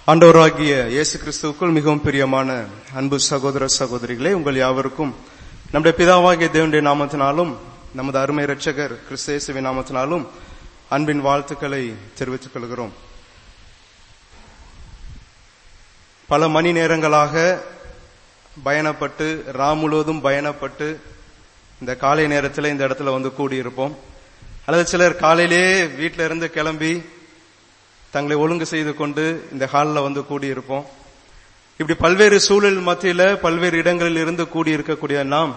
ஆண்டவராகிய இயேசு கிறிஸ்துவுக்குள் மிகவும் பிரியமான அன்பு சகோதர சகோதரிகளே உங்கள் யாவருக்கும் நம்முடைய பிதாவாகிய தேவனுடைய நாமத்தினாலும் நமது அருமை இரட்சகர் கிறிஸ்தேசுவின் நாமத்தினாலும் அன்பின் வாழ்த்துக்களை தெரிவித்துக் கொள்கிறோம் பல மணி நேரங்களாக பயணப்பட்டு ரா முழுவதும் பயணப்பட்டு இந்த காலை நேரத்தில் இந்த இடத்துல வந்து கூடியிருப்போம் அல்லது சிலர் காலையிலே வீட்டில இருந்து கிளம்பி தங்களை ஒழுங்கு செய்து கொண்டு இந்த ஹாலில் வந்து கூடியிருப்போம் இப்படி பல்வேறு சூழல் மத்தியில பல்வேறு இடங்களில் இருந்து கூடியிருக்கக்கூடிய நாம்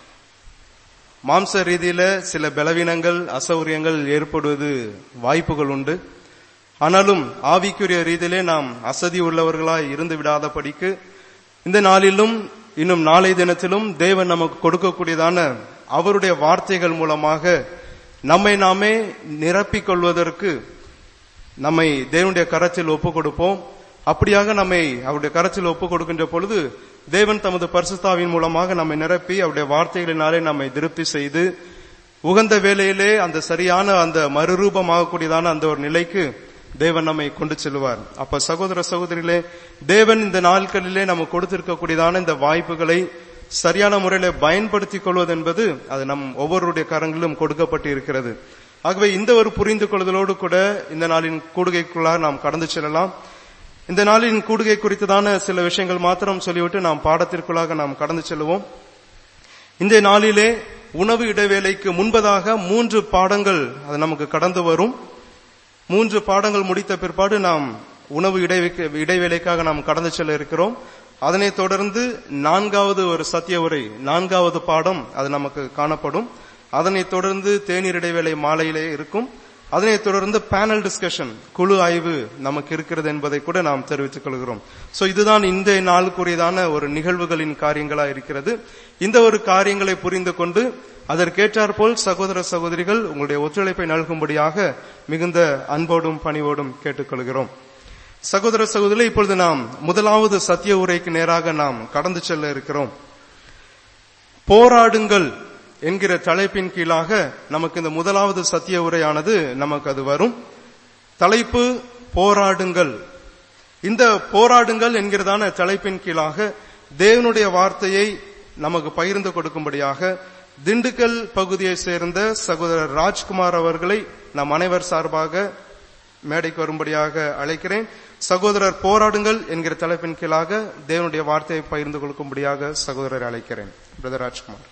மாம்ச ரீதியில சில பலவீனங்கள் அசௌரியங்கள் ஏற்படுவது வாய்ப்புகள் உண்டு ஆனாலும் ஆவிக்குரிய ரீதியிலே நாம் அசதி உள்ளவர்களாய் இருந்து விடாதபடிக்கு இந்த நாளிலும் இன்னும் நாளை தினத்திலும் தேவன் நமக்கு கொடுக்கக்கூடியதான அவருடைய வார்த்தைகள் மூலமாக நம்மை நாமே நிரப்பிக் கொள்வதற்கு நம்மை தேவனுடைய கரத்தில் ஒப்புக் கொடுப்போம் அப்படியாக நம்மை அவருடைய கரத்தில் ஒப்புக் கொடுக்கின்ற பொழுது தேவன் தமது பரிசுத்தாவின் மூலமாக நம்மை நிரப்பி அவருடைய வார்த்தைகளினாலே நம்மை திருப்தி செய்து உகந்த வேலையிலே அந்த சரியான அந்த மறுரூபமாகக்கூடியதான அந்த ஒரு நிலைக்கு தேவன் நம்மை கொண்டு செல்வார் அப்ப சகோதர சகோதரிகளே தேவன் இந்த நாட்களிலே நம்ம கொடுத்திருக்கக்கூடியதான இந்த வாய்ப்புகளை சரியான முறையில பயன்படுத்திக் கொள்வது என்பது அது நம் ஒவ்வொருடைய கரங்களிலும் கொடுக்கப்பட்டு இருக்கிறது ஆகவே இந்த ஒரு புரிந்து கொள்ளுதலோடு கூட இந்த நாளின் கூடுகைக்குள்ளாக நாம் கடந்து செல்லலாம் இந்த நாளின் கூடுகை குறித்ததான சில விஷயங்கள் மாத்திரம் சொல்லிவிட்டு நாம் பாடத்திற்குள்ளாக நாம் கடந்து செல்வோம் இந்த நாளிலே உணவு இடைவேளைக்கு முன்பதாக மூன்று பாடங்கள் அது நமக்கு கடந்து வரும் மூன்று பாடங்கள் முடித்த பிற்பாடு நாம் உணவு இடைவேளைக்காக நாம் கடந்து செல்ல இருக்கிறோம் அதனைத் தொடர்ந்து நான்காவது ஒரு சத்திய உரை நான்காவது பாடம் அது நமக்கு காணப்படும் அதனைத் தொடர்ந்து தேநீர் இடைவேளை மாலையிலே இருக்கும் அதனைத் தொடர்ந்து பேனல் டிஸ்கஷன் குழு ஆய்வு நமக்கு இருக்கிறது என்பதை கூட நாம் தெரிவித்துக் கொள்கிறோம் சோ இதுதான் இந்த நாளுக்குரியதான ஒரு நிகழ்வுகளின் காரியங்களா இருக்கிறது இந்த ஒரு காரியங்களை புரிந்து கொண்டு அதற்கேற்றார் போல் சகோதர சகோதரிகள் உங்களுடைய ஒத்துழைப்பை நல்கும்படியாக மிகுந்த அன்போடும் பணிவோடும் கேட்டுக்கொள்கிறோம் சகோதர சகோதரி இப்பொழுது நாம் முதலாவது சத்திய உரைக்கு நேராக நாம் கடந்து செல்ல இருக்கிறோம் போராடுங்கள் என்கிற தலைப்பின் கீழாக நமக்கு இந்த முதலாவது சத்திய உரையானது நமக்கு அது வரும் தலைப்பு போராடுங்கள் இந்த போராடுங்கள் என்கிறதான தலைப்பின் கீழாக தேவனுடைய வார்த்தையை நமக்கு பகிர்ந்து கொடுக்கும்படியாக திண்டுக்கல் பகுதியை சேர்ந்த சகோதரர் ராஜ்குமார் அவர்களை நம் அனைவர் சார்பாக மேடைக்கு வரும்படியாக அழைக்கிறேன் சகோதரர் போராடுங்கள் என்கிற தலைப்பின் கீழாக தேவனுடைய வார்த்தையை பகிர்ந்து கொடுக்கும்படியாக சகோதரர் அழைக்கிறேன் பிரதர் ராஜ்குமார்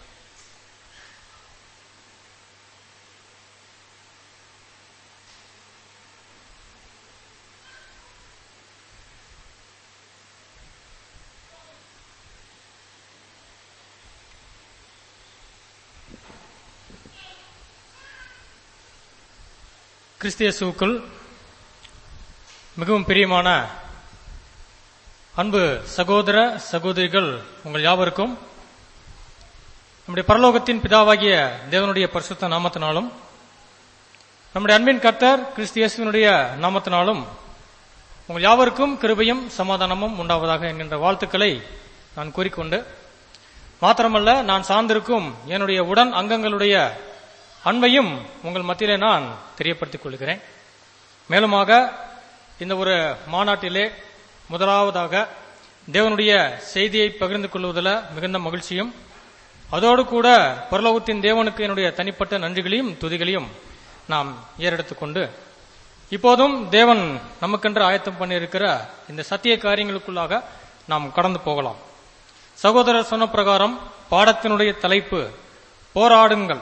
கிறிஸ்தியசுக்குள் மிகவும் பிரியமான அன்பு சகோதர சகோதரிகள் உங்கள் யாவருக்கும் நம்முடைய பரலோகத்தின் பிதாவாகிய தேவனுடைய பரிசுத்த நாமத்தினாலும் நம்முடைய அன்பின் கர்த்தர் கிறிஸ்தியசுவனுடைய நாமத்தினாலும் உங்கள் யாவருக்கும் கிருபையும் சமாதானமும் உண்டாவதாக என்கின்ற வாழ்த்துக்களை நான் கூறிக்கொண்டு மாத்திரமல்ல நான் சார்ந்திருக்கும் என்னுடைய உடன் அங்கங்களுடைய அன்பையும் உங்கள் மத்தியிலே நான் தெரியப்படுத்திக் கொள்கிறேன் மேலுமாக இந்த ஒரு மாநாட்டிலே முதலாவதாக தேவனுடைய செய்தியை பகிர்ந்து கொள்வதில் மிகுந்த மகிழ்ச்சியும் அதோடு கூட பரலோகத்தின் தேவனுக்கு என்னுடைய தனிப்பட்ட நன்றிகளையும் துதிகளையும் நாம் ஏறெடுத்துக் கொண்டு இப்போதும் தேவன் நமக்கென்று ஆயத்தம் பண்ணியிருக்கிற இந்த சத்திய காரியங்களுக்குள்ளாக நாம் கடந்து போகலாம் சகோதரர் சொன்ன பிரகாரம் பாடத்தினுடைய தலைப்பு போராடுங்கள்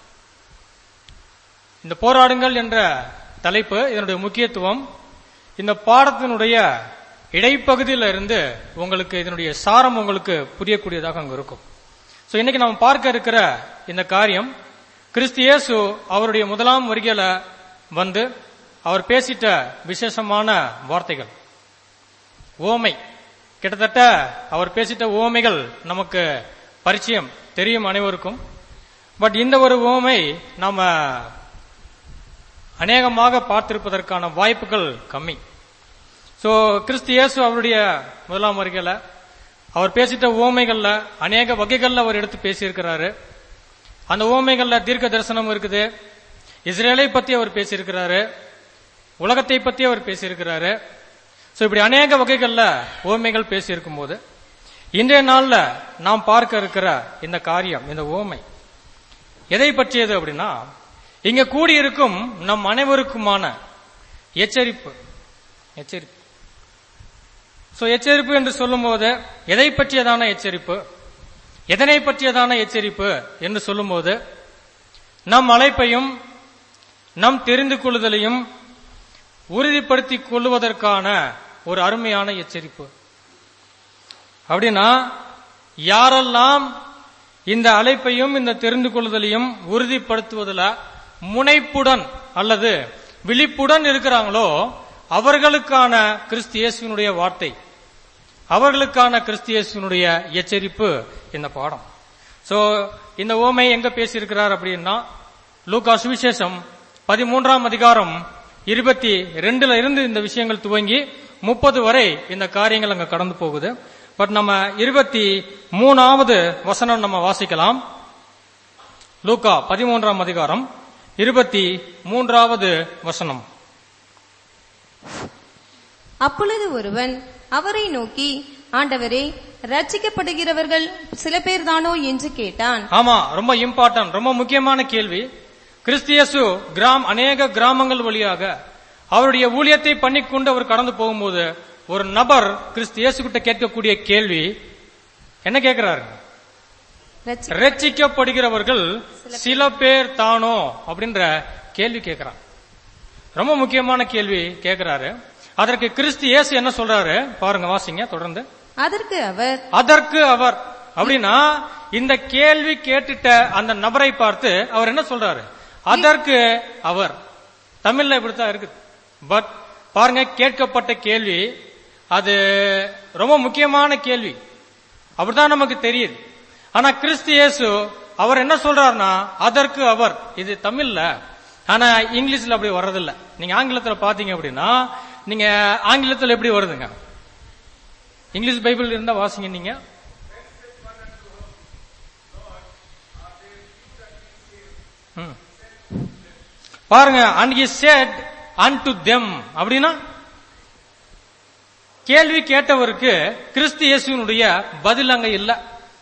இந்த போராடுங்கள் என்ற தலைப்பு இதனுடைய முக்கியத்துவம் இந்த பாடத்தினுடைய இடைப்பகுதியில் இருந்து உங்களுக்கு இதனுடைய சாரம் உங்களுக்கு புரியக்கூடியதாக அங்க இருக்கும் சோ இன்னைக்கு நம்ம பார்க்க இருக்கிற இந்த காரியம் கிறிஸ்து இயேசு அவருடைய முதலாம் வருகையில வந்து அவர் பேசிட்ட விசேஷமான வார்த்தைகள் ஓமை கிட்டத்தட்ட அவர் பேசிட்ட ஓமைகள் நமக்கு பரிச்சயம் தெரியும் அனைவருக்கும் பட் இந்த ஒரு ஓமை நாம அநேகமாக பார்த்திருப்பதற்கான வாய்ப்புகள் கம்மி சோ கிறிஸ்து இயேசு அவருடைய முதலாம் வருகையில அவர் பேசிட்ட ஓமைகள்ல அநேக வகைகள்ல அவர் எடுத்து பேசியிருக்கிறாரு அந்த ஓமைகள்ல தீர்க்க தரிசனம் இருக்குது இஸ்ரேலை பத்தி அவர் பேசியிருக்கிறாரு உலகத்தை பத்தி அவர் பேசியிருக்கிறாரு சோ இப்படி அநேக வகைகள்ல ஓமைகள் பேசி இருக்கும்போது இன்றைய நாள்ல நாம் பார்க்க இருக்கிற இந்த காரியம் இந்த ஓமை எதை பற்றியது அப்படின்னா இங்க கூடியிருக்கும் நம் அனைவருக்குமான எச்சரிப்பு எச்சரிப்பு சோ எச்சரிப்பு என்று சொல்லும்போது எதை பற்றியதான எச்சரிப்பு எதனை பற்றியதான எச்சரிப்பு என்று சொல்லும்போது நம் அழைப்பையும் நம் தெரிந்து கொள்ளுதலையும் உறுதிப்படுத்திக் கொள்வதற்கான ஒரு அருமையான எச்சரிப்பு அப்படின்னா யாரெல்லாம் இந்த அழைப்பையும் இந்த தெரிந்து கொள்ளுதலையும் உறுதிப்படுத்துவதில் முனைப்புடன் அல்லது விழிப்புடன் இருக்கிறாங்களோ அவர்களுக்கான கிறிஸ்து இயேசுவினுடைய வார்த்தை அவர்களுக்கான கிறிஸ்து இயேசுவினுடைய எச்சரிப்பு இந்த பாடம் சோ இந்த ஓமை எங்க பேசியிருக்கிறார் அப்படின்னா லூகா சுவிசேஷம் பதிமூன்றாம் அதிகாரம் இருபத்தி ரெண்டுல இருந்து இந்த விஷயங்கள் துவங்கி முப்பது வரை இந்த காரியங்கள் அங்க கடந்து போகுது பட் நம்ம இருபத்தி மூணாவது வசனம் நம்ம வாசிக்கலாம் லூகா பதிமூன்றாம் அதிகாரம் இருபத்தி மூன்றாவது வசனம் அப்பொழுது ஒருவன் அவரை நோக்கி ஆண்டவரே ரட்சிக்கப்படுகிறவர்கள் சில பேர் தானோ என்று கேட்டான் ஆமா ரொம்ப இம்பார்ட்டன்ட் ரொம்ப முக்கியமான கேள்வி கிறிஸ்தியசு கிராம் அநேக கிராமங்கள் வழியாக அவருடைய ஊழியத்தை பண்ணிக்கொண்டு அவர் கடந்து போகும்போது ஒரு நபர் கிறிஸ்து இயேசு கிட்ட கேட்கக்கூடிய கேள்வி என்ன கேட்கிறாரு ரட்சி- ரட்சிக்கப்படுகிறவர்கள் சில பேர் தானோ அப்படின்ற கேள்வி கேட்கிறார் ரொம்ப முக்கியமான கேள்வி கேட்கிறாரு அதற்கு கிறிஸ்து இயேசு என்ன சொல்றாரு பாருங்க வாசிங்க தொடர்ந்து அதற்கு அவர் அதற்கு அவர் அப்படின்னா இந்த கேள்வி கேட்டுட்ட அந்த நபரை பார்த்து அவர் என்ன சொல்றாரு அதற்கு அவர் தமிழ்ல இப்படித்தான் இருக்குது பட் பாருங்க கேட்கப்பட்ட கேள்வி அது ரொம்ப முக்கியமான கேள்வி அப்படிதான் நமக்கு தெரியுது ஆனா கிறிஸ்து இயேசு அவர் என்ன சொல்றாருன்னா அதற்கு அவர் இது தமிழ்ல ஆனா இங்கிலீஷ்ல அப்படி வர்றதில்ல நீங்க ஆங்கிலத்துல பாத்தீங்க அப்படின்னா நீங்க ஆங்கிலத்துல எப்படி வருதுங்க இங்கிலீஷ் பைபிள் இருந்தா வாசிங்க நீங்க ம். பாருங்க and he said unto them அப்படின்னா கேள்வி கேட்டவருக்கு கிறிஸ்து இயேசுவினுடைய பதில் அங்க இல்ல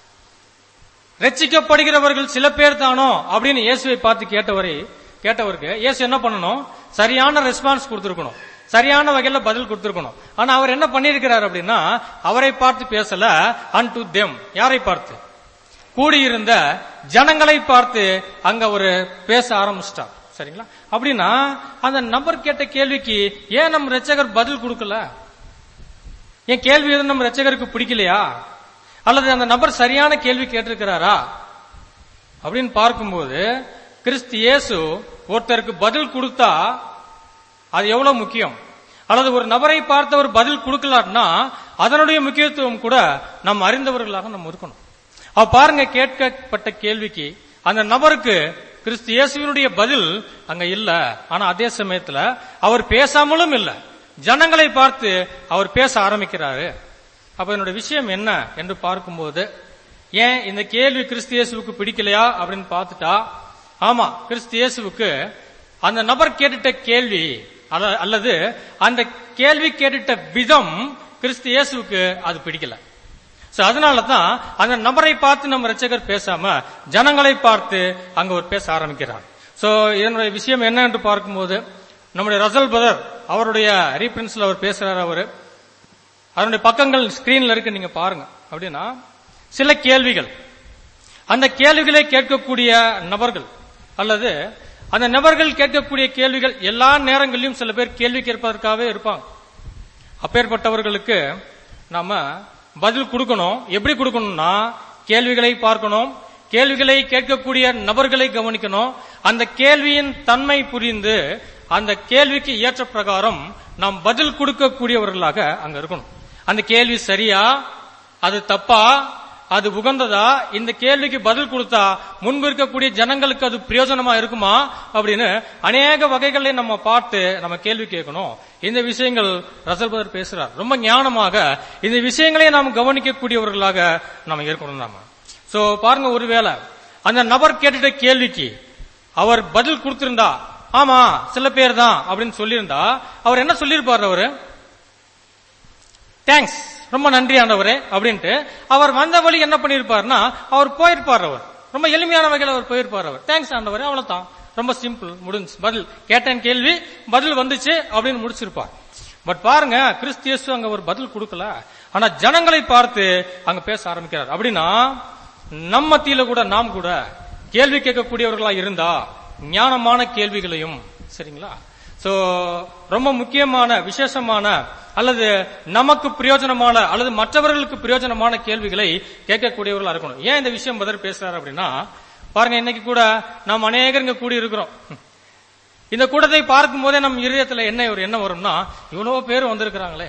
ரட்சிக்கப்படுகிறவர்கள் சில பேர் தானோ அப்படின்னு இயேசுவை பார்த்து கேட்டவரை கேட்டவருக்கு இயேசு என்ன பண்ணணும் சரியான ரெஸ்பான்ஸ் கொடுத்திருக்கணும் சரியான வகையில பதில் கொடுத்திருக்கணும் ஆனா அவர் என்ன பண்ணியிருக்கிறார் அப்படின்னா அவரை பார்த்து பேசல அன் டு தெம் யாரை பார்த்து கூடியிருந்த ஜனங்களை பார்த்து அங்க ஒரு பேச ஆரம்பிச்சிட்டார் சரிங்களா அப்படின்னா அந்த நபர் கேட்ட கேள்விக்கு ஏன் நம்ம ரட்சகர் பதில் கொடுக்கல என் கேள்வி எதுவும் நம்ம ரட்சகருக்கு பிடிக்கலையா அல்லது அந்த நபர் சரியான கேள்வி கேட்டிருக்கிறாரா அப்படின்னு பார்க்கும்போது கிறிஸ்து இயேசு ஒருத்தருக்கு பதில் கொடுத்தா அது எவ்வளவு முக்கியம் அல்லது ஒரு நபரை பார்த்து ஒரு பதில் கொடுக்கலாம்னா அதனுடைய முக்கியத்துவம் கூட நாம் அறிந்தவர்களாக நம்ம இருக்கணும் அவ பாருங்க கேட்கப்பட்ட கேள்விக்கு அந்த நபருக்கு கிறிஸ்து இயேசுவினுடைய பதில் அங்க இல்ல ஆனா அதே சமயத்துல அவர் பேசாமலும் இல்ல ஜனங்களை பார்த்து அவர் பேச ஆரம்பிக்கிறாரு அப்ப என்னோட விஷயம் என்ன என்று பார்க்கும்போது ஏன் இந்த கேள்வி கிறிஸ்து இயேசுவுக்கு பிடிக்கலையா அப்படின்னு பார்த்துட்டா ஆமா கிறிஸ்து இயேசுவுக்கு அந்த நபர் கேட்டுட்ட கேள்வி அல்ல- அல்லது அந்த கேள்வி கேட்டுட்ட விதம் கிறிஸ்து இயேசுவுக்கு அது பிடிக்கல சோ அதனால தான் அந்த நபரை பார்த்து நம்ம ரட்சகர் பேசாம ஜனங்களை பார்த்து அங்க ஒரு பேச ஆரம்பிக்கிறார் சோ இதனுடைய விஷயம் என்ன என்று பார்க்கும்போது நம்முடைய ரசல் பதர் அவருடைய ரீபிரின்ஸ்ல அவர் பேசுறாரு அவரு அதனுடைய பக்கங்கள் ஸ்கிரீன்ல இருக்கு நீங்க பாருங்க அப்படின்னா சில கேள்விகள் அந்த கேள்விகளை கேட்கக்கூடிய நபர்கள் அல்லது அந்த நபர்கள் கேட்கக்கூடிய கேள்விகள் எல்லா நேரங்களிலும் சில பேர் கேள்வி கேட்பதற்காகவே இருப்பாங்க அப்பேற்பட்டவர்களுக்கு நாம பதில் கொடுக்கணும் எப்படி கொடுக்கணும்னா கேள்விகளை பார்க்கணும் கேள்விகளை கேட்கக்கூடிய நபர்களை கவனிக்கணும் அந்த கேள்வியின் தன்மை புரிந்து அந்த கேள்விக்கு ஏற்ற பிரகாரம் நாம் பதில் கொடுக்கக்கூடியவர்களாக அங்க இருக்கணும் அந்த கேள்வி சரியா அது தப்பா அது உகந்ததா இந்த கேள்விக்கு பதில் கொடுத்தா முன்பு இருக்கக்கூடிய ஜனங்களுக்கு அது பிரயோஜனமா இருக்குமா அப்படின்னு அநேக வகைகளை நம்ம பார்த்து நம்ம கேள்வி கேட்கணும் இந்த விஷயங்கள் ரசல் பதர் பேசுறார் ரொம்ப ஞானமாக இந்த விஷயங்களை நாம் கவனிக்கக்கூடியவர்களாக நம்ம இருக்கணும் நாம சோ பாருங்க ஒருவேளை அந்த நபர் கேட்டுட்ட கேள்விக்கு அவர் பதில் கொடுத்திருந்தா ஆமா சில பேர் தான் அப்படின்னு சொல்லியிருந்தா அவர் என்ன சொல்லியிருப்பார் அவரு தேங்க்ஸ் ரொம்ப நன்றி ஆண்டவரே அப்படின்ட்டு அவர் வந்த வழி என்ன பண்ணிருப்பாருன்னா அவர் போயிருப்பார் அவர் ரொம்ப எளிமையான வகையில் அவர் போயிருப்பார் அவர் தேங்க்ஸ் ஆண்டவரே அவ்வளவுதான் ரொம்ப சிம்பிள் முடிஞ்சு பதில் கேட்டேன் கேள்வி பதில் வந்துச்சு அப்படின்னு முடிச்சிருப்பார் பட் பாருங்க கிறிஸ்து இயேசு அங்க ஒரு பதில் கொடுக்கல ஆனா ஜனங்களை பார்த்து அங்க பேச ஆரம்பிக்கிறார் அப்படின்னா நம்ம மத்தியில கூட நாம் கூட கேள்வி கேட்கக்கூடியவர்களா இருந்தா ஞானமான கேள்விகளையும் சரிங்களா சோ ரொம்ப முக்கியமான விசேஷமான அல்லது நமக்கு பிரயோஜனமான அல்லது மற்றவர்களுக்கு பிரயோஜனமான கேள்விகளை கேட்கக்கூடியவர்களா இருக்கணும் ஏன் இந்த விஷயம் பதில் பேசுறாரு அப்படின்னா பாருங்க இன்னைக்கு கூட நாம் அநேகர் இங்க கூடி இருக்கிறோம் இந்த கூட்டத்தை பார்க்கும் போதே நம்ம இருதயத்துல என்ன ஒரு எண்ணம் வரும்னா இவ்வளவு பேர் வந்திருக்கிறாங்களே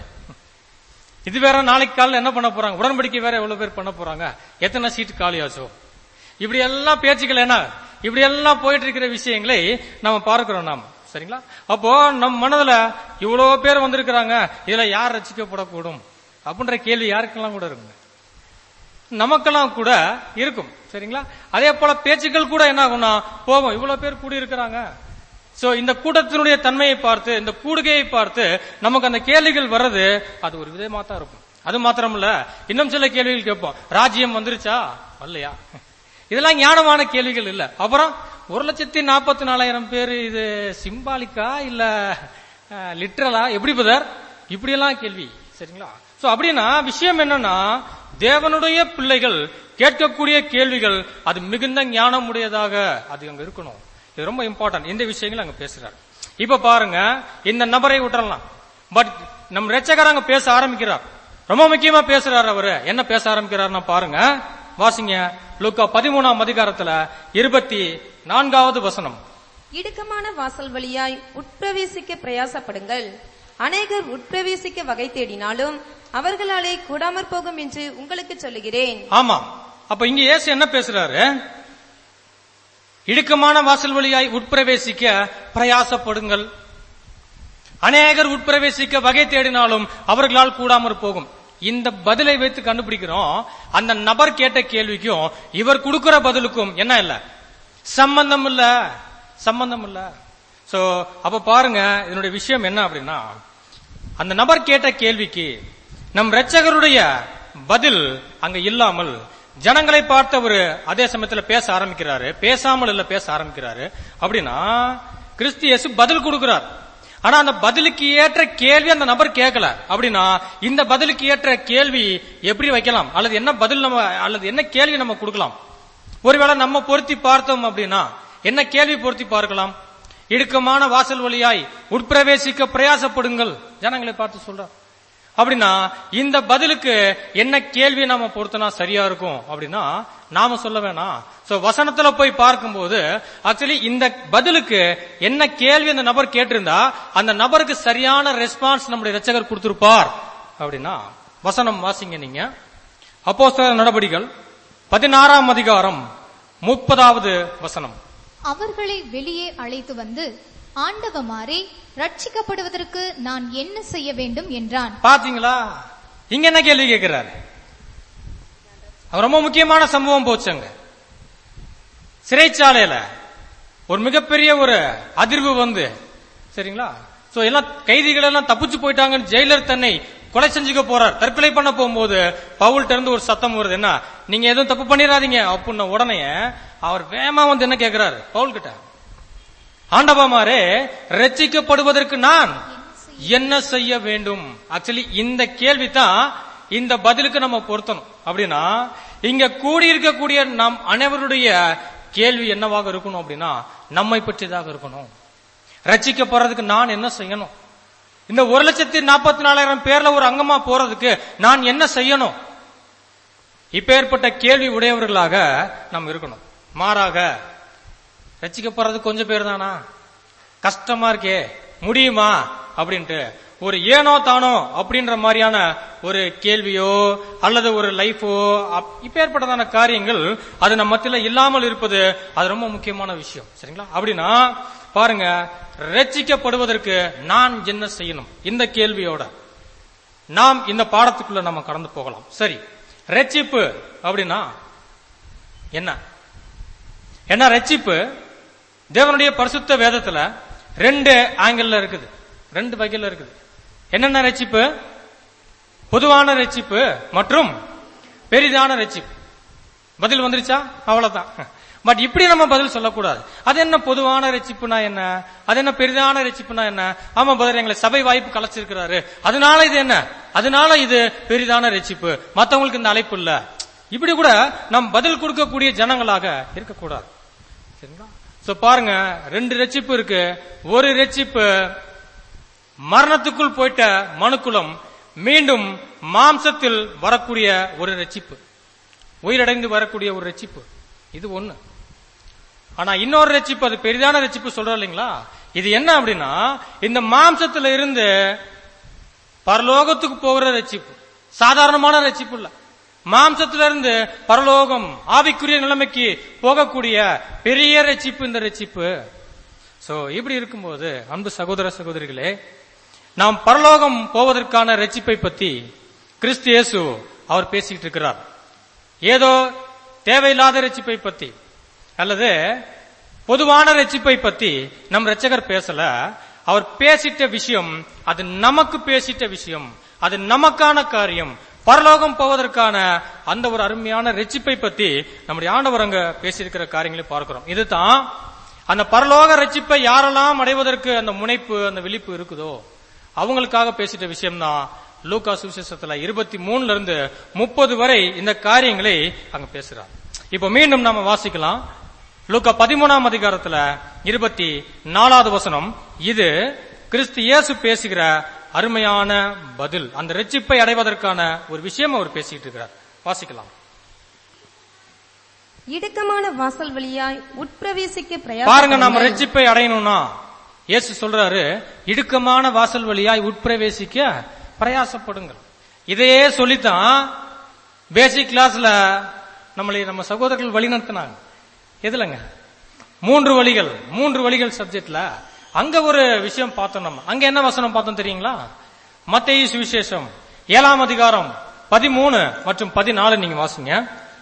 இது வேற நாளைக்கு காலையில் என்ன பண்ண போறாங்க உடன்படிக்கை வேற எவ்வளவு பேர் பண்ண போறாங்க எத்தனை சீட் காலியாச்சோ இப்படி எல்லாம் பேச்சுக்கள் என்ன இப்படி எல்லாம் போயிட்டு இருக்கிற விஷயங்களை நம்ம பார்க்கிறோம் நாம சரிங்களா அப்போ நம் மனதுல இவ்வளவு பேர் வந்திருக்கிறாங்க இதுல யார் ரசிக்கப்படக்கூடும் அப்படின்ற கேள்வி யாருக்கெல்லாம் கூட இருக்குங்க நமக்கெல்லாம் கூட இருக்கும் சரிங்களா அதே போல பேச்சுக்கள் கூட என்ன ஆகும்னா போகும் இவ்வளவு பேர் கூடி இருக்கிறாங்க சோ இந்த கூட்டத்தினுடைய தன்மையை பார்த்து இந்த கூடுகையை பார்த்து நமக்கு அந்த கேள்விகள் வர்றது அது ஒரு விதமா தான் இருக்கும் அது மாத்திரமல்ல இன்னும் சில கேள்விகள் கேட்போம் ராஜ்யம் வந்துருச்சா வரலையா இதெல்லாம் ஞானமான கேள்விகள் இல்ல அப்புறம் ஒரு லட்சத்தி நாற்பத்தி நாலாயிரம் பேர் இது சிம்பாலிக்கா இல்ல லிட்ரலா எப்படி பதர் இப்படி எல்லாம் கேள்வி சரிங்களா சோ அப்படின்னா விஷயம் என்னன்னா தேவனுடைய பிள்ளைகள் கேட்கக்கூடிய கேள்விகள் அது மிகுந்த ஞானம் உடையதாக அது அங்க இருக்கணும் இது ரொம்ப இம்பார்ட்டன்ட் இந்த விஷயங்கள் அங்க பேசுறாரு இப்ப பாருங்க இந்த நபரை விட்டுறலாம் பட் நம் ரட்சகர் அங்க பேச ஆரம்பிக்கிறார் ரொம்ப முக்கியமா பேசுறாரு அவரு என்ன பேச ஆரம்பிக்கிறாருன்னா பாருங்க வாசிங்க லூக்கா பதிமூணாம் அதிகாரத்துல இருபத்தி நான்காவது வசனம் இடுக்கமான வாசல் வழியாய் உட்பிரவேசிக்க பிரயாசப்படுங்கள் அநேகர் உட்பிரவேசிக்க வகை தேடினாலும் அவர்களாலே கூடாமற் போகும் என்று உங்களுக்கு சொல்லுகிறேன் ஆமா அப்ப இங்க இயேசு என்ன பேசுறாரு இடுக்கமான வாசல் வழியாய் உட்பிரவேசிக்க பிரயாசப்படுங்கள் அநேகர் உட்பிரவேசிக்க வகை தேடினாலும் அவர்களால் கூடாமற் போகும் இந்த பதிலை வைத்து கண்டுபிடிக்கிறோம் அந்த நபர் கேட்ட கேள்விக்கும் இவர் கொடுக்கிற பதிலுக்கும் என்ன இல்ல சம்பந்தம் இல்ல சம்பந்தம் இல்ல சோ அப்ப பாருங்க இதனுடைய விஷயம் என்ன அப்படின்னா அந்த நபர் கேட்ட கேள்விக்கு நம் இரட்சகருடைய பதில் அங்க இல்லாமல் ஜனங்களை பார்த்தவர் அதே சமயத்துல பேச ஆரம்பிக்கிறாரு பேசாமல் இல்ல பேச ஆரம்பிக்கிறாரு அப்படின்னா கிறிஸ்து இயேசு பதில் கொடுக்கிறார் ஆனா அந்த பதிலுக்கு ஏற்ற கேள்வி அந்த நபர் கேட்கல அப்படின்னா இந்த பதிலுக்கு ஏற்ற கேள்வி எப்படி வைக்கலாம் அல்லது என்ன பதில் நம்ம அல்லது என்ன கேள்வி நம்ம கொடுக்கலாம் ஒருவேளை நம்ம பொருத்தி பார்த்தோம் அப்படின்னா என்ன கேள்வி பொருத்தி பார்க்கலாம் இடுக்கமான வாசல் வழியாய் உட்பிரவேசிக்க பிரயாசப்படுங்கள் ஜனங்களை பார்த்து சொல்றார் அப்படின்னா இந்த பதிலுக்கு என்ன கேள்வி நாம பொருத்தினா சரியா இருக்கும் அப்படின்னா நாம சொல்ல வேணாம் சோ வசனத்துல போய் பார்க்கும்போது ஆக்சுவலி இந்த பதிலுக்கு என்ன கேள்வி அந்த நபர் கேட்டிருந்தா அந்த நபருக்கு சரியான ரெஸ்பான்ஸ் நம்முடைய ரச்சகர் கொடுத்திருப்பார் அப்படின்னா வசனம் வாசிங்க நீங்க அப்போ நடவடிக்கைகள் பதினாறாம் அதிகாரம் முப்பதாவது வசனம் அவர்களை வெளியே அழைத்து வந்து ஆண்டவமாரே ரட்சிக்கப்படுவதற்கு நான் என்ன செய்ய வேண்டும் என்றான் பாத்தீங்களா இங்க என்ன கேள்வி கேட்கிறாரு அவர் ரொம்ப முக்கியமான சம்பவம் போச்சுங்க சிறைச்சாலையில ஒரு மிகப்பெரிய ஒரு அதிர்வு வந்து சரிங்களா சோ எல்லாம் கைதிகள் எல்லாம் தப்பிச்சு போயிட்டாங்கன்னு ஜெயிலர் தன்னை கொலை செஞ்சுக்க போறார் தற்கொலை பண்ண போகும்போது பவுல்ட்ட இருந்து ஒரு சத்தம் வருது என்ன நீங்க எதுவும் தப்பு பண்ணிடாதீங்க அப்படின்ன உடனே அவர் வேகமா வந்து என்ன கேட்கிறாரு பவுல் கிட்ட ஆண்டவமாரே ரட்சிக்கப்படுவதற்கு நான் என்ன செய்ய வேண்டும் ஆக்சுவலி இந்த கேள்வி தான் இந்த பதிலுக்கு நம்ம பொருத்தணும் அப்படின்னா இங்க கூடியிருக்கக்கூடிய நம் அனைவருடைய கேள்வி என்னவாக இருக்கணும் அப்படின்னா நம்மை பற்றியதாக இருக்கணும் ரட்சிக்கப்படுறதுக்கு நான் என்ன செய்யணும் இந்த ஒரு லட்சத்தி நாற்பத்தி நாலாயிரம் பேர்ல ஒரு அங்கமா போறதுக்கு நான் என்ன செய்யணும் இப்பேற்பட்ட கேள்வி உடையவர்களாக நாம் இருக்கணும் மாறாக ரசிக்கப்படுறது கொஞ்சம் பேர் தானா கஷ்டமா இருக்கே முடியுமா அப்படின்ட்டு ஒரு ஏனோ தானோ அப்படின்ற மாதிரியான ஒரு கேள்வியோ அல்லது ஒரு லைஃபோ இப்பேற்பட்டதான காரியங்கள் அது நம்ம மத்தியில இல்லாமல் இருப்பது அது ரொம்ப முக்கியமான விஷயம் சரிங்களா அப்படின்னா பாருங்க ரட்சிக்கப்படுவதற்கு நான் என்ன செய்யணும் இந்த கேள்வியோட நாம் இந்த பாடத்துக்குள்ள நம்ம கடந்து போகலாம் சரி ரட்சிப்பு அப்படின்னா என்ன என்ன ரட்சிப்பு தேவனுடைய பரிசுத்த வேதத்துல ரெண்டு ஆங்கிள் இருக்குது ரெண்டு வகையில இருக்குது என்னென்ன ரட்சிப்பு பொதுவான ரட்சிப்பு மற்றும் பெரிதான ரட்சிப்பு பதில் வந்துருச்சா அவ்வளவுதான் பட் இப்படி நம்ம பதில் சொல்லக்கூடாது அது என்ன பொதுவான ரட்சிப்புனா என்ன அது என்ன பெரிதான ரட்சிப்புனா என்ன ஆமா பதில் எங்களை சபை வாய்ப்பு கலைச்சிருக்கிறாரு அதனால இது என்ன அதனால இது பெரிதான ரட்சிப்பு மத்தவங்களுக்கு இந்த அழைப்பு இல்ல இப்படி கூட நம் பதில் கொடுக்கக்கூடிய ஜனங்களாக இருக்கக்கூடாது சரிங்களா சோ பாருங்க ரெண்டு ரட்சிப்பு இருக்கு ஒரு ரட்சிப்பு மரணத்துக்குள் போயிட்ட மனுக்குலம் மீண்டும் மாம்சத்தில் வரக்கூடிய ஒரு ரட்சிப்பு உயிரடைந்து வரக்கூடிய ஒரு ரட்சிப்பு இது ஒண்ணு ஆனா இன்னொரு ரட்சிப்பு அது பெரிதான ரட்சிப்பு சொல்றோம் இல்லைங்களா இது என்ன அப்படின்னா இந்த மாம்சத்துல இருந்து பரலோகத்துக்கு போகிற ரட்சிப்பு சாதாரணமான ரட்சிப்பு இல்ல மாம்சத்துல இருந்து பரலோகம் ஆவிக்குரிய நிலைமைக்கு போகக்கூடிய பெரிய ரட்சிப்பு இந்த ரட்சிப்பு சோ இப்படி இருக்கும்போது அன்பு சகோதர சகோதரிகளே நாம் பரலோகம் போவதற்கான ரட்சிப்பை பத்தி கிறிஸ்து இயேசு அவர் பேசிட்டு இருக்கிறார் ஏதோ தேவையில்லாத ரட்சிப்பை பத்தி அல்லது பொதுவான ரட்சிப்பை பத்தி நம் ரட்சகர் பேசல அவர் பேசிட்ட விஷயம் அது நமக்கு பேசிட்ட விஷயம் அது நமக்கான காரியம் பரலோகம் போவதற்கான அந்த ஒரு அருமையான ரட்சிப்பை பத்தி நம்முடைய ஆண்டவர் அங்க பேசியிருக்கிற காரியங்களை பார்க்கிறோம் இதுதான் அந்த பரலோக ரட்சிப்பை யாரெல்லாம் அடைவதற்கு அந்த முனைப்பு அந்த விழிப்பு இருக்குதோ அவங்களுக்காக பேசிட்ட விஷயம் தான் லூகா சுவிசேஷத்துல இருபத்தி மூணுல இருந்து முப்பது வரை இந்த காரியங்களை அங்க பேசுறார் இப்ப மீண்டும் நாம வாசிக்கலாம் லூக்கா பதிமூணாம் அதிகாரத்துல இருபத்தி நாலாவது வசனம் இது கிறிஸ்து இயேசு பேசுகிற அருமையான பதில் அந்த ரட்சிப்பை அடைவதற்கான ஒரு விஷயம் அவர் பேசிட்டு இருக்கிறார் வாசிக்கலாம் இடுக்கமான வாசல் வழியாய் உட்பிரவேசிக்க பாருங்க நம்ம பிரயாசப்படுங்கள் ரட்சிப்பை அடையணும்னா இயேசு சொல்றாரு இடுக்கமான வாசல் வழியாய் உட்பிரவேசிக்க பிரயாசப்படுங்கள் இதையே சொல்லித்தான் பேசிக் கிளாஸ்ல நம்மளை நம்ம சகோதரர்கள் வழி நடத்தினாங்க எதுலங்க மூன்று வழிகள் மூன்று வழிகள் சப்ஜெக்ட்ல அங்க ஒரு விஷயம் பார்த்தோம் நம்ம அங்க என்ன வசனம் பார்த்தோம் தெரியுங்களா மத்தேயு சுவிசேஷம் ஏழாம் அதிகாரம் பதிமூணு மற்றும் பதினாலு நீங்க வாசிங்க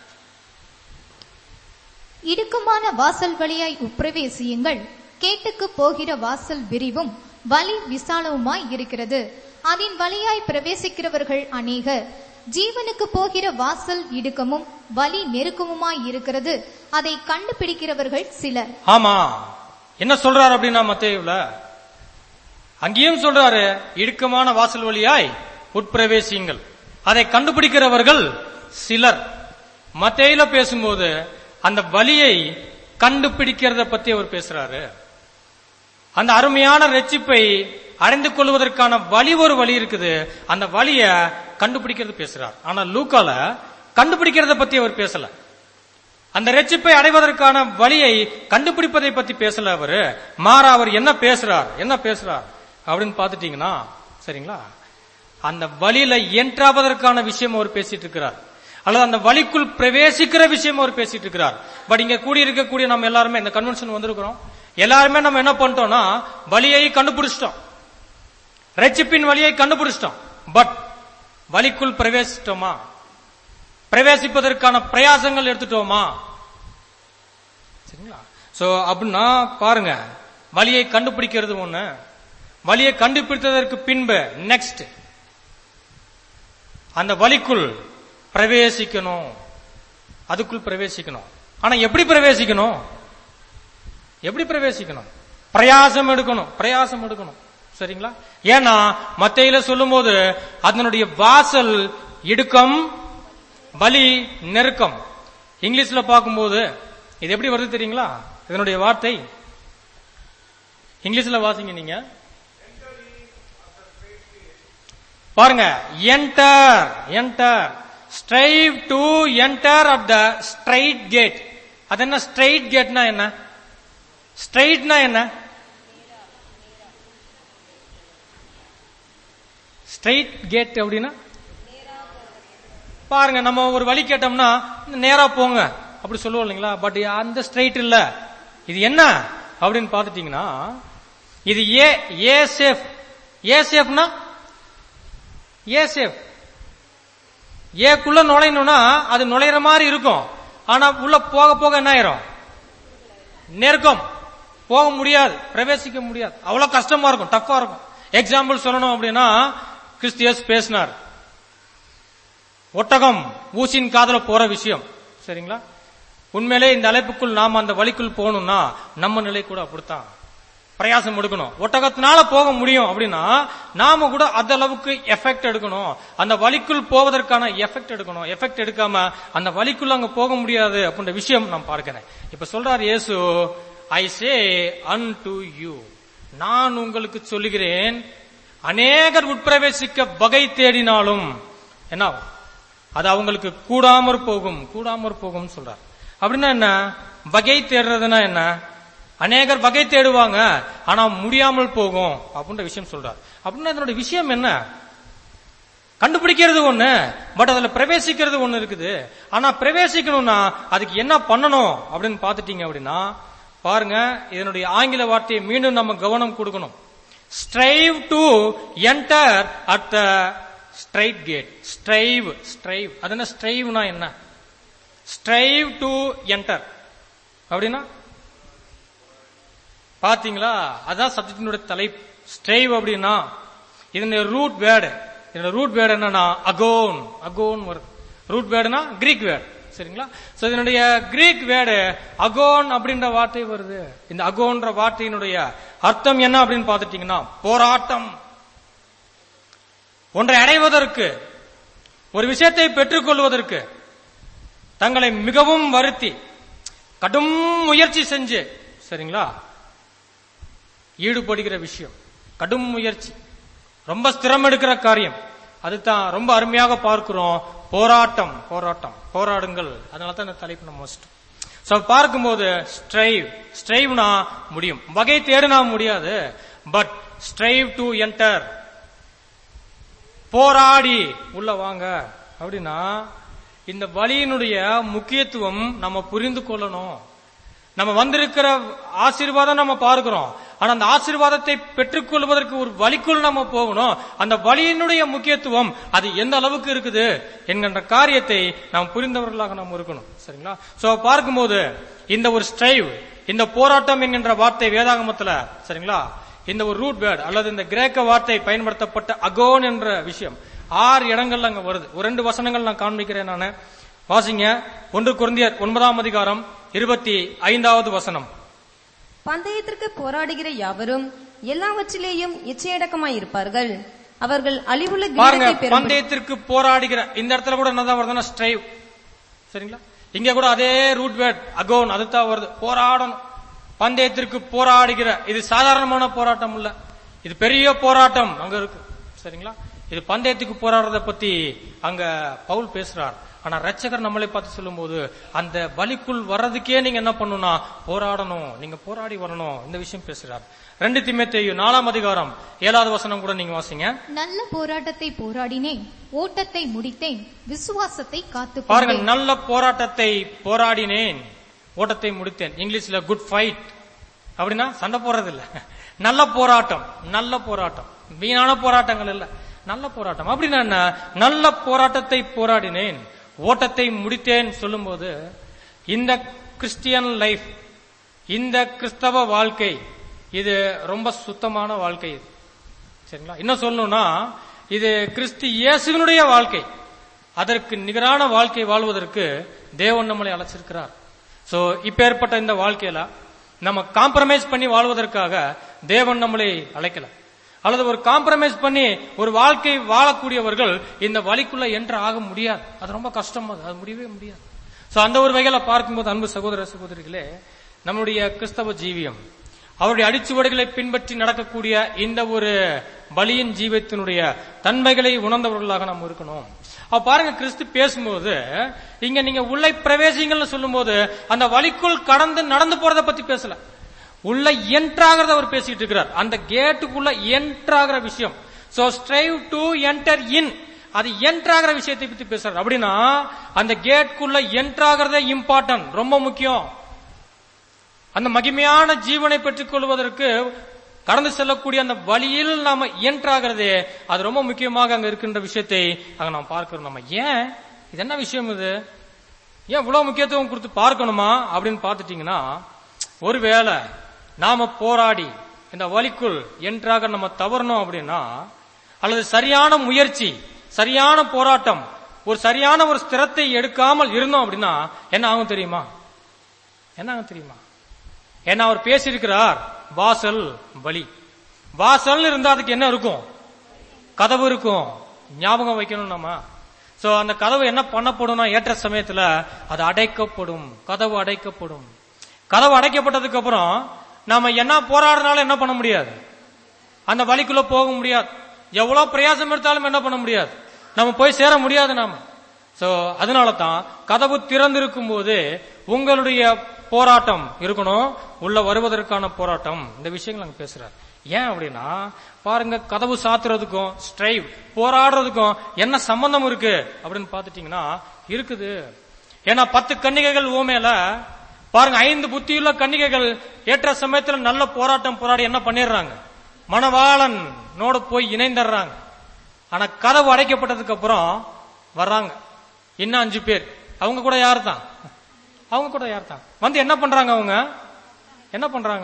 இடுக்கமான வாசல் வழியாய் உட்பிரவேசியுங்கள் கேட்டுக்கு போகிற வாசல் விரிவும் வழி விசாலவுமாய் இருக்கிறது அதன் வழியாய் பிரவேசிக்கிறவர்கள் அநேகர் ஜீவனுக்கு போகிற வாசல் இடுக்கமும் வழி நெருக்கமுமாய் இருக்கிறது அதை கண்டுபிடிக்கிறவர்கள் சிலர் ஆமா என்ன சொல்றாரு அப்படின்னா மத்தேயுல அங்கேயும் சொல்றாரு இடுக்கமான வாசல் வழியாய் உட்பிரவேசியுங்கள் அதை கண்டுபிடிக்கிறவர்கள் சிலர் மத்தேயில பேசும்போது அந்த வழியை கண்டுபிடிக்கிறத பத்தி அவர் பேசுறாரு அந்த அருமையான ரட்சிப்பை அடைந்து கொள்வதற்கான வழி ஒரு வழி இருக்குது அந்த வழிய கண்டுபிடிக்கிறது பேசுறார் ஆனா லூக்கால கண்டுபிடிக்கிறத பத்தி அவர் பேசல அந்த ரட்சிப்பை அடைவதற்கான வழியை கண்டுபிடிப்பதை பத்தி பேசல அவரு மாறா அவர் என்ன பேசுறார் என்ன பேசுறார் அப்படின்னு பாத்துட்டீங்கன்னா சரிங்களா அந்த வழியில என்ட்ராவதற்கான விஷயம் அவர் பேசிட்டு இருக்கிறார் அல்லது அந்த வழிக்குள் பிரவேசிக்கிற விஷயம் அவர் பேசிட்டு இருக்கிறார் பட் இங்க கூடி இருக்கக்கூடிய நம்ம எல்லாருமே இந்த கன்வென்ஷன் வந்திருக்கிறோம் எல்லாருமே நம்ம என்ன பண்ணிட்டோம்னா வழியை கண்டுபிடிச்சிட்டோம் ரட்சிப்பின் வழியை கண்டுபிடிச்சிட்டோம் பட் வழிக்குள் பிரவேசிட்டோமா பிரவேசிப்பதற்கான பிரயாசங்கள் எடுத்துட்டோமா சரிங்களா சோ அப்படின்னா பாருங்க வழியை கண்டுபிடிக்கிறது ஒண்ணு வழியை கண்டுபிடித்ததற்கு பின்பு நெக்ஸ்ட் அந்த வழிக்குள் பிரவேசிக்கணும் அதுக்குள் பிரவேசிக்கணும் ஆனா எப்படி பிரவேசிக்கணும் எப்படி பிரவேசிக்கணும் பிரயாசம் எடுக்கணும் பிரயாசம் எடுக்கணும் சரிங்களா ஏன்னா மத்தையில சொல்லும்போது அதனுடைய வாசல் இடுக்கம் வலி நெருக்கம் இங்கிலீஷ்ல பார்க்கும்போது இது எப்படி வருது தெரியுங்களா இதனுடைய வார்த்தை இங்கிலீஷ்ல வாசிங்க நீங்க பாருங்க enter enter strive to enter at the strait gate அது என்ன ஸ்ட்ரைட் கேட்னா என்ன ஸ்ட்ரைட்னா என்ன ஸ்ட்ரைட் கேட் அப்படின்னா பாருங்க நம்ம ஒரு வழி கேட்டோம்னா நேரா போங்க அப்படி சொல்லுவோம் இல்லைங்களா பட் அந்த ஸ்ட்ரைட் இல்ல இது என்ன அப்படின்னு பாத்துட்டீங்கன்னா இது ஏ ஏ சேஃப் ஏ சேஃப்னா ஏ சேஃப் ஏக்குள்ள நுழையணும்னா அது நுழையிற மாதிரி இருக்கும் ஆனா உள்ள போக போக என்ன ஆயிரும் நெருக்கம் போக முடியாது பிரவேசிக்க முடியாது அவ்வளவு கஷ்டமா இருக்கும் டஃப்பா இருக்கும் எக்ஸாம்பிள் சொல்லணும் அப்படின்னா கிறிஸ்தியஸ் பேசினார் ஒட்டகம் ஊசியின் காதல போற விஷயம் சரிங்களா உண்மையிலே இந்த அழைப்புக்குள் நாம அந்த வழிக்குள் போகணும்னா நம்ம நிலை கூட அப்படித்தான் பிரயாசம் எடுக்கணும் ஒட்டகத்தினால போக முடியும் அப்படின்னா நாம கூட அந்த அளவுக்கு எஃபெக்ட் எடுக்கணும் அந்த வழிக்குள் போவதற்கான எஃபெக்ட் எடுக்கணும் எஃபெக்ட் எடுக்காம அந்த வழிக்குள்ள அங்க போக முடியாது அப்படின்ற விஷயம் நான் பார்க்கிறேன் இப்ப சொல்றார் Yesu I say unto you நான் உங்களுக்கு சொல்லுகிறேன் அநேகர் உட்பிரவேசிக்க வகை தேடினாலும் என்ன ஆகும்? அது அவங்களுக்கு கூடாமற் போகும் கூடாமற் போகும் சொல்றார் அப்படின்னா என்ன வகை தேடுறதுன்னா என்ன அநேகர் வகை தேடுவாங்க ஆனா முடியாமல் போகும் அப்படின்ற விஷயம் சொல்றார் அப்படின்னா இதனுடைய விஷயம் என்ன கண்டுபிடிக்கிறது ஒண்ணு பட் அதுல பிரவேசிக்கிறது ஒண்ணு இருக்குது ஆனா பிரவேசிக்கணும்னா அதுக்கு என்ன பண்ணணும் அப்படின்னு பாத்துட்டீங்க அப்படின்னா பாருங்க இதனுடைய ஆங்கில வார்த்தையை மீண்டும் நம்ம கவனம் கொடுக்கணும் strive to enter at the strait gate strive strive அது என்ன ஸ்ட்ரைவ்னா என்ன ஸ்ட்ரைவ் டு என்டர் அப்படின்னா பாத்தீங்களா அதான் சப்ஜெக்டினுடைய தலைப்பு ஸ்ட்ரைவ் அப்படின்னா இதனுடைய ரூட் வேர்டு இதோட ரூட் வேர்டு என்னன்னா அகோன் அகோன் வருது ரூட் வேர்டுனா கிரீக் வேர்டு சரிங்களா சோ இதனுடைய கிரீக் வேர்டு அகோன் அப்படின்ற வார்த்தை வருது இந்த அகோன்ற வார்த்தையினுடைய அர்த்தம் என்ன அப்படின்னு பாத்துட்டீங்கன்னா போராட்டம் ஒன்றை அடைவதற்கு ஒரு விஷயத்தை பெற்றுக்கொள்வதற்கு தங்களை மிகவும் வருத்தி கடும் முயற்சி செஞ்சு சரிங்களா ஈடுபடுகிற விஷயம் கடும் முயற்சி ரொம்ப ஸ்திரம் எடுக்கிற காரியம் அதுதான் ரொம்ப அருமையாக பார்க்கிறோம் போராட்டம் போராட்டம் போராடுங்கள் அதனால தான் இந்த தலைப்பு நம்ம வச்சிட்டோம் சோ பார்க்கும்போது ஸ்ட்ரைவ் ஸ்ட்ரைவ்னா முடியும் வகை தேடுனா முடியாது பட் ஸ்ட்ரைவ் டு என்டர் போராடி உள்ள வாங்க அப்படின்னா இந்த வழியினுடைய முக்கியத்துவம் நம்ம புரிந்து கொள்ளணும் நம்ம வந்திருக்கிற ஆசீர்வாதம் நம்ம பார்க்கிறோம் ஆனா அந்த ஆசீர்வாதத்தை பெற்றுக்கொள்வதற்கு ஒரு வழிக்குள் நம்ம போகணும் அந்த வழியினுடைய முக்கியத்துவம் அது எந்த அளவுக்கு இருக்குது என்கின்ற காரியத்தை நாம் புரிந்தவர்களாக நாம் இருக்கணும் சரிங்களா சோ பார்க்கும்போது இந்த ஒரு ஸ்ட்ரைவ் இந்த போராட்டம் என்கின்ற வார்த்தை வேதாகமத்துல சரிங்களா இந்த ஒரு ரூட் வேர்ட் அல்லது இந்த கிரேக்க வார்த்தை பயன்படுத்தப்பட்ட அகோன் என்ற விஷயம் ஆறு இடங்கள்ல அங்க வருது ஒரு ரெண்டு வசனங்கள் நான் காண்பிக்கிறேன் நானு வாசிங்க ஒன்று குருந்தியர் ஒன்பதாம் அதிகாரம் இருபத்தி ஐந்தாவது வசனம் பந்தயத்திற்கு போராடுகிற யாவரும் எல்லாவற்றிலேயும் இச்சையடக்கமாய் இருப்பார்கள் அவர்கள் அழிவுள்ள பாருங்க கிரீடத்தை பெறும் பந்தயத்திற்கு போராடுகிற இந்த இடத்துல கூட என்னதான் வருதுன்னா ஸ்ட்ரைவ் சரிங்களா இங்க கூட அதே ரூட் வேர்ட் அகோன் அதுதான் வருது போராடணும் பந்தயத்திற்கு போராடுகிற இது சாதாரணமான போராட்டம் இல்ல இது பெரிய போராட்டம் அங்க இருக்கு சரிங்களா இது பந்தயத்துக்கு போராடுறத பத்தி அங்க பவுல் பேசுறார் ஆனா ரட்சகர் நம்மளை பார்த்து சொல்லும்போது அந்த பலிக்குள் வர்றதுக்கே நீங்க என்ன பண்ணணும்னா போராடணும் நீங்க போராடி வரணும் இந்த விஷயம் பேசுறார் ரெண்டு திமேத்தேயு நாலாம் அதிகாரம் ஏழாவது வசனம் கூட நீங்க வாசிங்க நல்ல போராட்டத்தை போராடினேன் ஓட்டத்தை முடித்தேன் விசுவாசத்தை காத்து பாருங்க நல்ல போராட்டத்தை போராடினேன் ஓட்டத்தை முடித்தேன் இங்கிலீஷ்ல குட் ஃபைட் அப்படின்னா சண்டை போடுறது இல்ல நல்ல போராட்டம் நல்ல போராட்டம் வீணான போராட்டங்கள் இல்ல நல்ல போராட்டம் அப்படின்னா என்ன நல்ல போராட்டத்தை போராடினேன் ஓட்டத்தை முடித்தேன் சொல்லும்போது இந்த கிறிஸ்டியன் லைஃப் இந்த கிறிஸ்தவ வாழ்க்கை இது ரொம்ப சுத்தமான வாழ்க்கை இது சரிங்களா இன்னும் சொல்லணும்னா இது கிறிஸ்து இயேசுவினுடைய வாழ்க்கை அதற்கு நிகரான வாழ்க்கை வாழ்வதற்கு தேவன் நம்மளை அழைச்சிருக்கிறார் சோ இப்பேற்பட்ட இந்த வாழ்க்கையில நம்ம காம்ப்ரமைஸ் பண்ணி வாழ்வதற்காக தேவன் நம்மளை அழைக்கல அல்லது ஒரு காம்ப்ரமைஸ் பண்ணி ஒரு வாழ்க்கை வாழக்கூடியவர்கள் இந்த வழிக்குள்ள என்ற ஆக முடியாது அது ரொம்ப கஷ்டம் அது அது முடியவே முடியாது சோ அந்த ஒரு வகையில பார்க்கும்போது அன்பு சகோதர சகோதரிகளே நம்முடைய கிறிஸ்தவ ஜீவியம் அவருடைய அடிச்சுவடுகளை பின்பற்றி நடக்கக்கூடிய இந்த ஒரு பலியின் ஜீவத்தினுடைய தன்மைகளை உணர்ந்தவர்களாக நாம் இருக்கணும் அப்ப பாருங்க கிறிஸ்து பேசும்போது இங்க நீங்க உள்ளே பிரவேசிங்கள்னு சொல்லும்போது அந்த வழிக்குள் கடந்து நடந்து போறத பத்தி பேசல உள்ள என்ட்ராகிறத அவர் பேசிட்டு இருக்கிறார் அந்த கேட்டுக்குள்ள என்ட்ராகிற விஷயம் so strive to enter in அது என்ட்ராகிற விஷயத்தை பத்தி பேசுறாரு அப்படின்னா அந்த கேட்குள்ள என்ட்ராகிறதே இம்பார்ட்டன்ட் ரொம்ப முக்கியம் அந்த மகிமையான ஜீவனை பெற்றுக் கொள்வதற்கு கடந்து செல்லக்கூடிய அந்த வழியில் நாம இயன்றாகிறதே அது ரொம்ப முக்கியமாக அங்க இருக்கின்ற விஷயத்தை அங்க நாம் பார்க்கிறோம் நம்ம ஏன் இது என்ன விஷயம் இது ஏன் இவ்வளவு முக்கியத்துவம் கொடுத்து பார்க்கணுமா அப்படின்னு பார்த்துட்டீங்கன்னா ஒருவேளை நாம போராடி இந்த வழிக்குள் என்றாக நம்ம தவறணும் அப்படின்னா அல்லது சரியான முயற்சி சரியான போராட்டம் ஒரு சரியான ஒரு ஸ்திரத்தை எடுக்காமல் இருந்தோம் அப்படின்னா என்ன ஆகும் தெரியுமா என்ன ஆகும் தெரியுமா ஏன்னா அவர் பேசியிருக்கிறார் வாசல் வழி வாசல் இருந்தா அதுக்கு என்ன இருக்கும் கதவு இருக்கும் ஞாபகம் வைக்கணும் நம்ம சோ அந்த கதவு என்ன பண்ணப்படும்னா ஏற்ற சமயத்துல அது அடைக்கப்படும் கதவு அடைக்கப்படும் கதவு அடைக்கப்பட்டதுக்கு அப்புறம் நாம என்ன போராடினாலும் என்ன பண்ண முடியாது அந்த வழிக்குள்ள போக முடியாது எவ்வளவு பிரயாசம் எடுத்தாலும் என்ன பண்ண முடியாது நம்ம போய் சேர முடியாது நாம சோ அதனால தான் கதவு திறந்திருக்கும் போது உங்களுடைய போராட்டம் இருக்கணும் உள்ள வருவதற்கான போராட்டம் இந்த விஷயங்கள் நாங்க பேசுறாரு ஏன் அப்படின்னா பாருங்க கதவு சாத்துறதுக்கும் ஸ்ட்ரைவ் போராடுறதுக்கும் என்ன சம்பந்தம் இருக்கு அப்படின்னு பாத்துட்டீங்கன்னா இருக்குது ஏன்னா பத்து கன்னிகைகள் ஊமையில பாருங்க ஐந்து புத்தியுள்ள கன்னிகைகள் ஏற்ற சமயத்துல நல்ல போராட்டம் போராடி என்ன பண்ணிடுறாங்க மணவாளன் நோட போய் இணைந்துடுறாங்க ஆனா கதவு அடைக்கப்பட்டதுக்கு அப்புறம் வர்றாங்க இன்னும் அஞ்சு பேர் அவங்க கூட யார் தான் அவங்க கூட யார் தான் வந்து என்ன பண்றாங்க அவங்க என்ன பண்றாங்க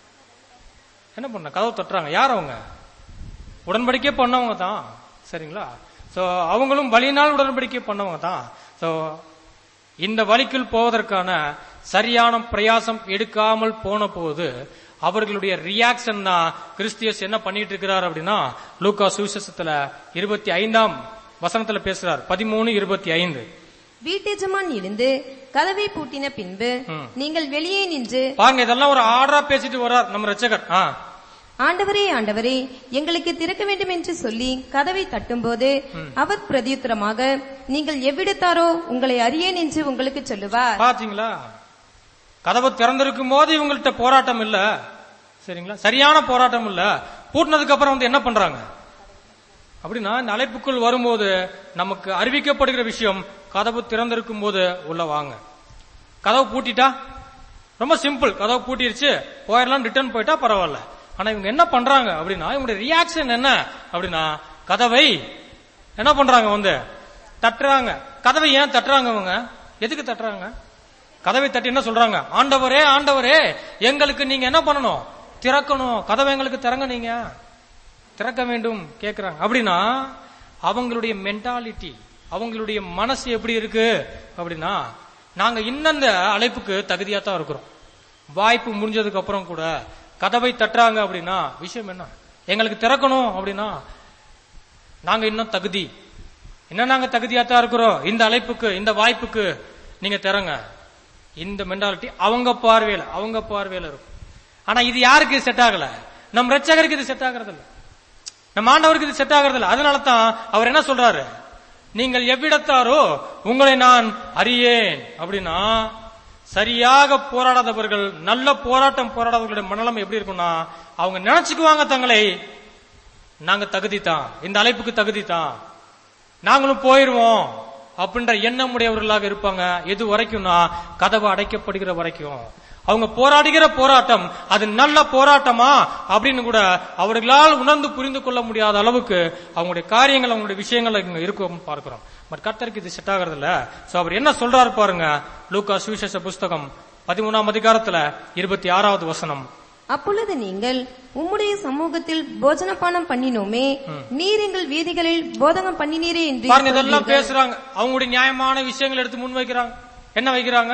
என்ன பண்ண கதவு தட்டுறாங்க யார் அவங்க உடன்படிக்கை பண்ணவங்க தான் சரிங்களா சோ அவங்களும் வழியினால் உடன்படிக்கை பண்ணவங்க தான் சோ இந்த வழிக்குள் போவதற்கான சரியான பிரயாசம் எடுக்காமல் போன போது அவர்களுடைய ரியாக்ஷன் தான் கிறிஸ்தியஸ் என்ன பண்ணிட்டு இருக்கிறார் அப்படின்னா லூக்கா சுவிசேஷத்துல இருபத்தி ஐந்தாம் வசனத்துல பேசுறார் பதிமூணு இருபத்தி ஐந்து வீட்டெஜமான் எழுந்து கதவை பூட்டின பின்பு நீங்கள் வெளியே நின்று பாருங்க இதெல்லாம் ஒரு ஆர்டரா பேசிட்டு வர்றார் நம்ம ரட்சகர் ஆ. ஆண்டவரே ஆண்டவரே எங்களுக்கு திறக்க வேண்டும் என்று சொல்லி கதவை தட்டும்போது அவர் பிரதியுத்தரமாக நீங்கள் எவ்விடத்தாரோ உங்களை அறியேன் என்று உங்களுக்கு சொல்லுவார் பாத்தீங்களா கதவு திறந்திருக்கும் போது இவங்கள்ட்ட போராட்டம் இல்ல சரிங்களா சரியான போராட்டம் இல்ல பூட்டினதுக்கு அப்புறம் வந்து என்ன பண்றாங்க அப்படின்னா இந்த அழைப்புக்குள் வரும்போது நமக்கு அறிவிக்கப்படுகிற விஷயம் கதவு திறந்திருக்கும் போது உள்ள வாங்க கதவு பூட்டிட்டா ரொம்ப சிம்பிள் கதவு பூட்டிருச்சு போயிடலாம் ரிட்டர்ன் போயிட்டா பரவாயில்ல ஆனா இவங்க என்ன பண்றாங்க அப்படின்னா இவங்களுடைய ரியாக்ஷன் என்ன அப்படின்னா கதவை என்ன பண்றாங்க வந்து தட்டுறாங்க கதவை ஏன் தட்டுறாங்க அவங்க எதுக்கு தட்டுறாங்க கதவை தட்டி என்ன சொல்றாங்க ஆண்டவரே ஆண்டவரே எங்களுக்கு நீங்க என்ன பண்ணணும் திறக்கணும் கதவை எங்களுக்கு திறங்க நீங்க திறக்க வேண்டும் கேக்குறாங்க அப்படின்னா அவங்களுடைய மென்டாலிட்டி அவங்களுடைய மனசு எப்படி இருக்கு அப்படின்னா நாங்க இன்னந்த அழைப்புக்கு தகுதியா தான் இருக்கிறோம் வாய்ப்பு முடிஞ்சதுக்கு அப்புறம் கூட கதவை தட்டுறாங்க அப்படின்னா விஷயம் என்ன எங்களுக்கு திறக்கணும் அப்படின்னா நாங்க இன்னும் தகுதி என்ன நாங்க தகுதியா தான் இருக்கிறோம் இந்த அழைப்புக்கு இந்த வாய்ப்புக்கு நீங்க திறங்க இந்த மென்டாலிட்டி அவங்க பார்வையில அவங்க பார்வையில இருக்கும் ஆனா இது யாருக்கு செட் ஆகல நம் ரட்சகருக்கு இது செட் ஆகிறது இல்ல நம்ம ஆண்டவருக்கு இது செட் ஆகிறது இல்ல அதனால தான் அவர் என்ன சொல்றாரு நீங்கள் எவ்விடத்தாரோ உங்களை நான் அறியேன் அப்படின்னா சரியாக போராடாதவர்கள் நல்ல போராட்டம் போராடாதவர்களுடைய மனநலம் எப்படி இருக்கும்னா அவங்க நினைச்சுக்குவாங்க தங்களை நாங்க தகுதி தான் இந்த அழைப்புக்கு தகுதி தான் நாங்களும் போயிருவோம் அப்படின்ற எண்ணம் உடையவர்களாக இருப்பாங்க எது வரைக்கும்னா கதவு அடைக்கப்படுகிற வரைக்கும் அவங்க போராடுகிற போராட்டம் அது நல்ல போராட்டமா அப்படின்னு கூட அவர்களால் உணர்ந்து புரிந்து கொள்ள முடியாத அளவுக்கு அவங்களுடைய காரியங்கள் அவங்களுடைய விஷயங்கள் இங்க இருக்கும் பார்க்கிறோம் பட் கர்த்தருக்கு இது செட் ஆகிறது இல்ல சோ அவர் என்ன சொல்றாரு பாருங்க லூக்கா சுவிசேஷ புஸ்தகம் பதிமூணாம் அதிகாரத்துல இருபத்தி ஆறாவது வசனம் அப்பொழுது நீங்கள் உம்முடைய சமூகத்தில் போஜனபானம் பண்ணினோமே நீர் எங்கள் வீதிகளில் போதகம் பண்ணினீரே என்று பாருங்க இதெல்லாம் சொல்வீர்கள். பேசுறாங்க அவங்களுடைய நியாயமான விஷயங்கள் எடுத்து முன் வைக்கிறாங்க என்ன வைக்கிறாங்க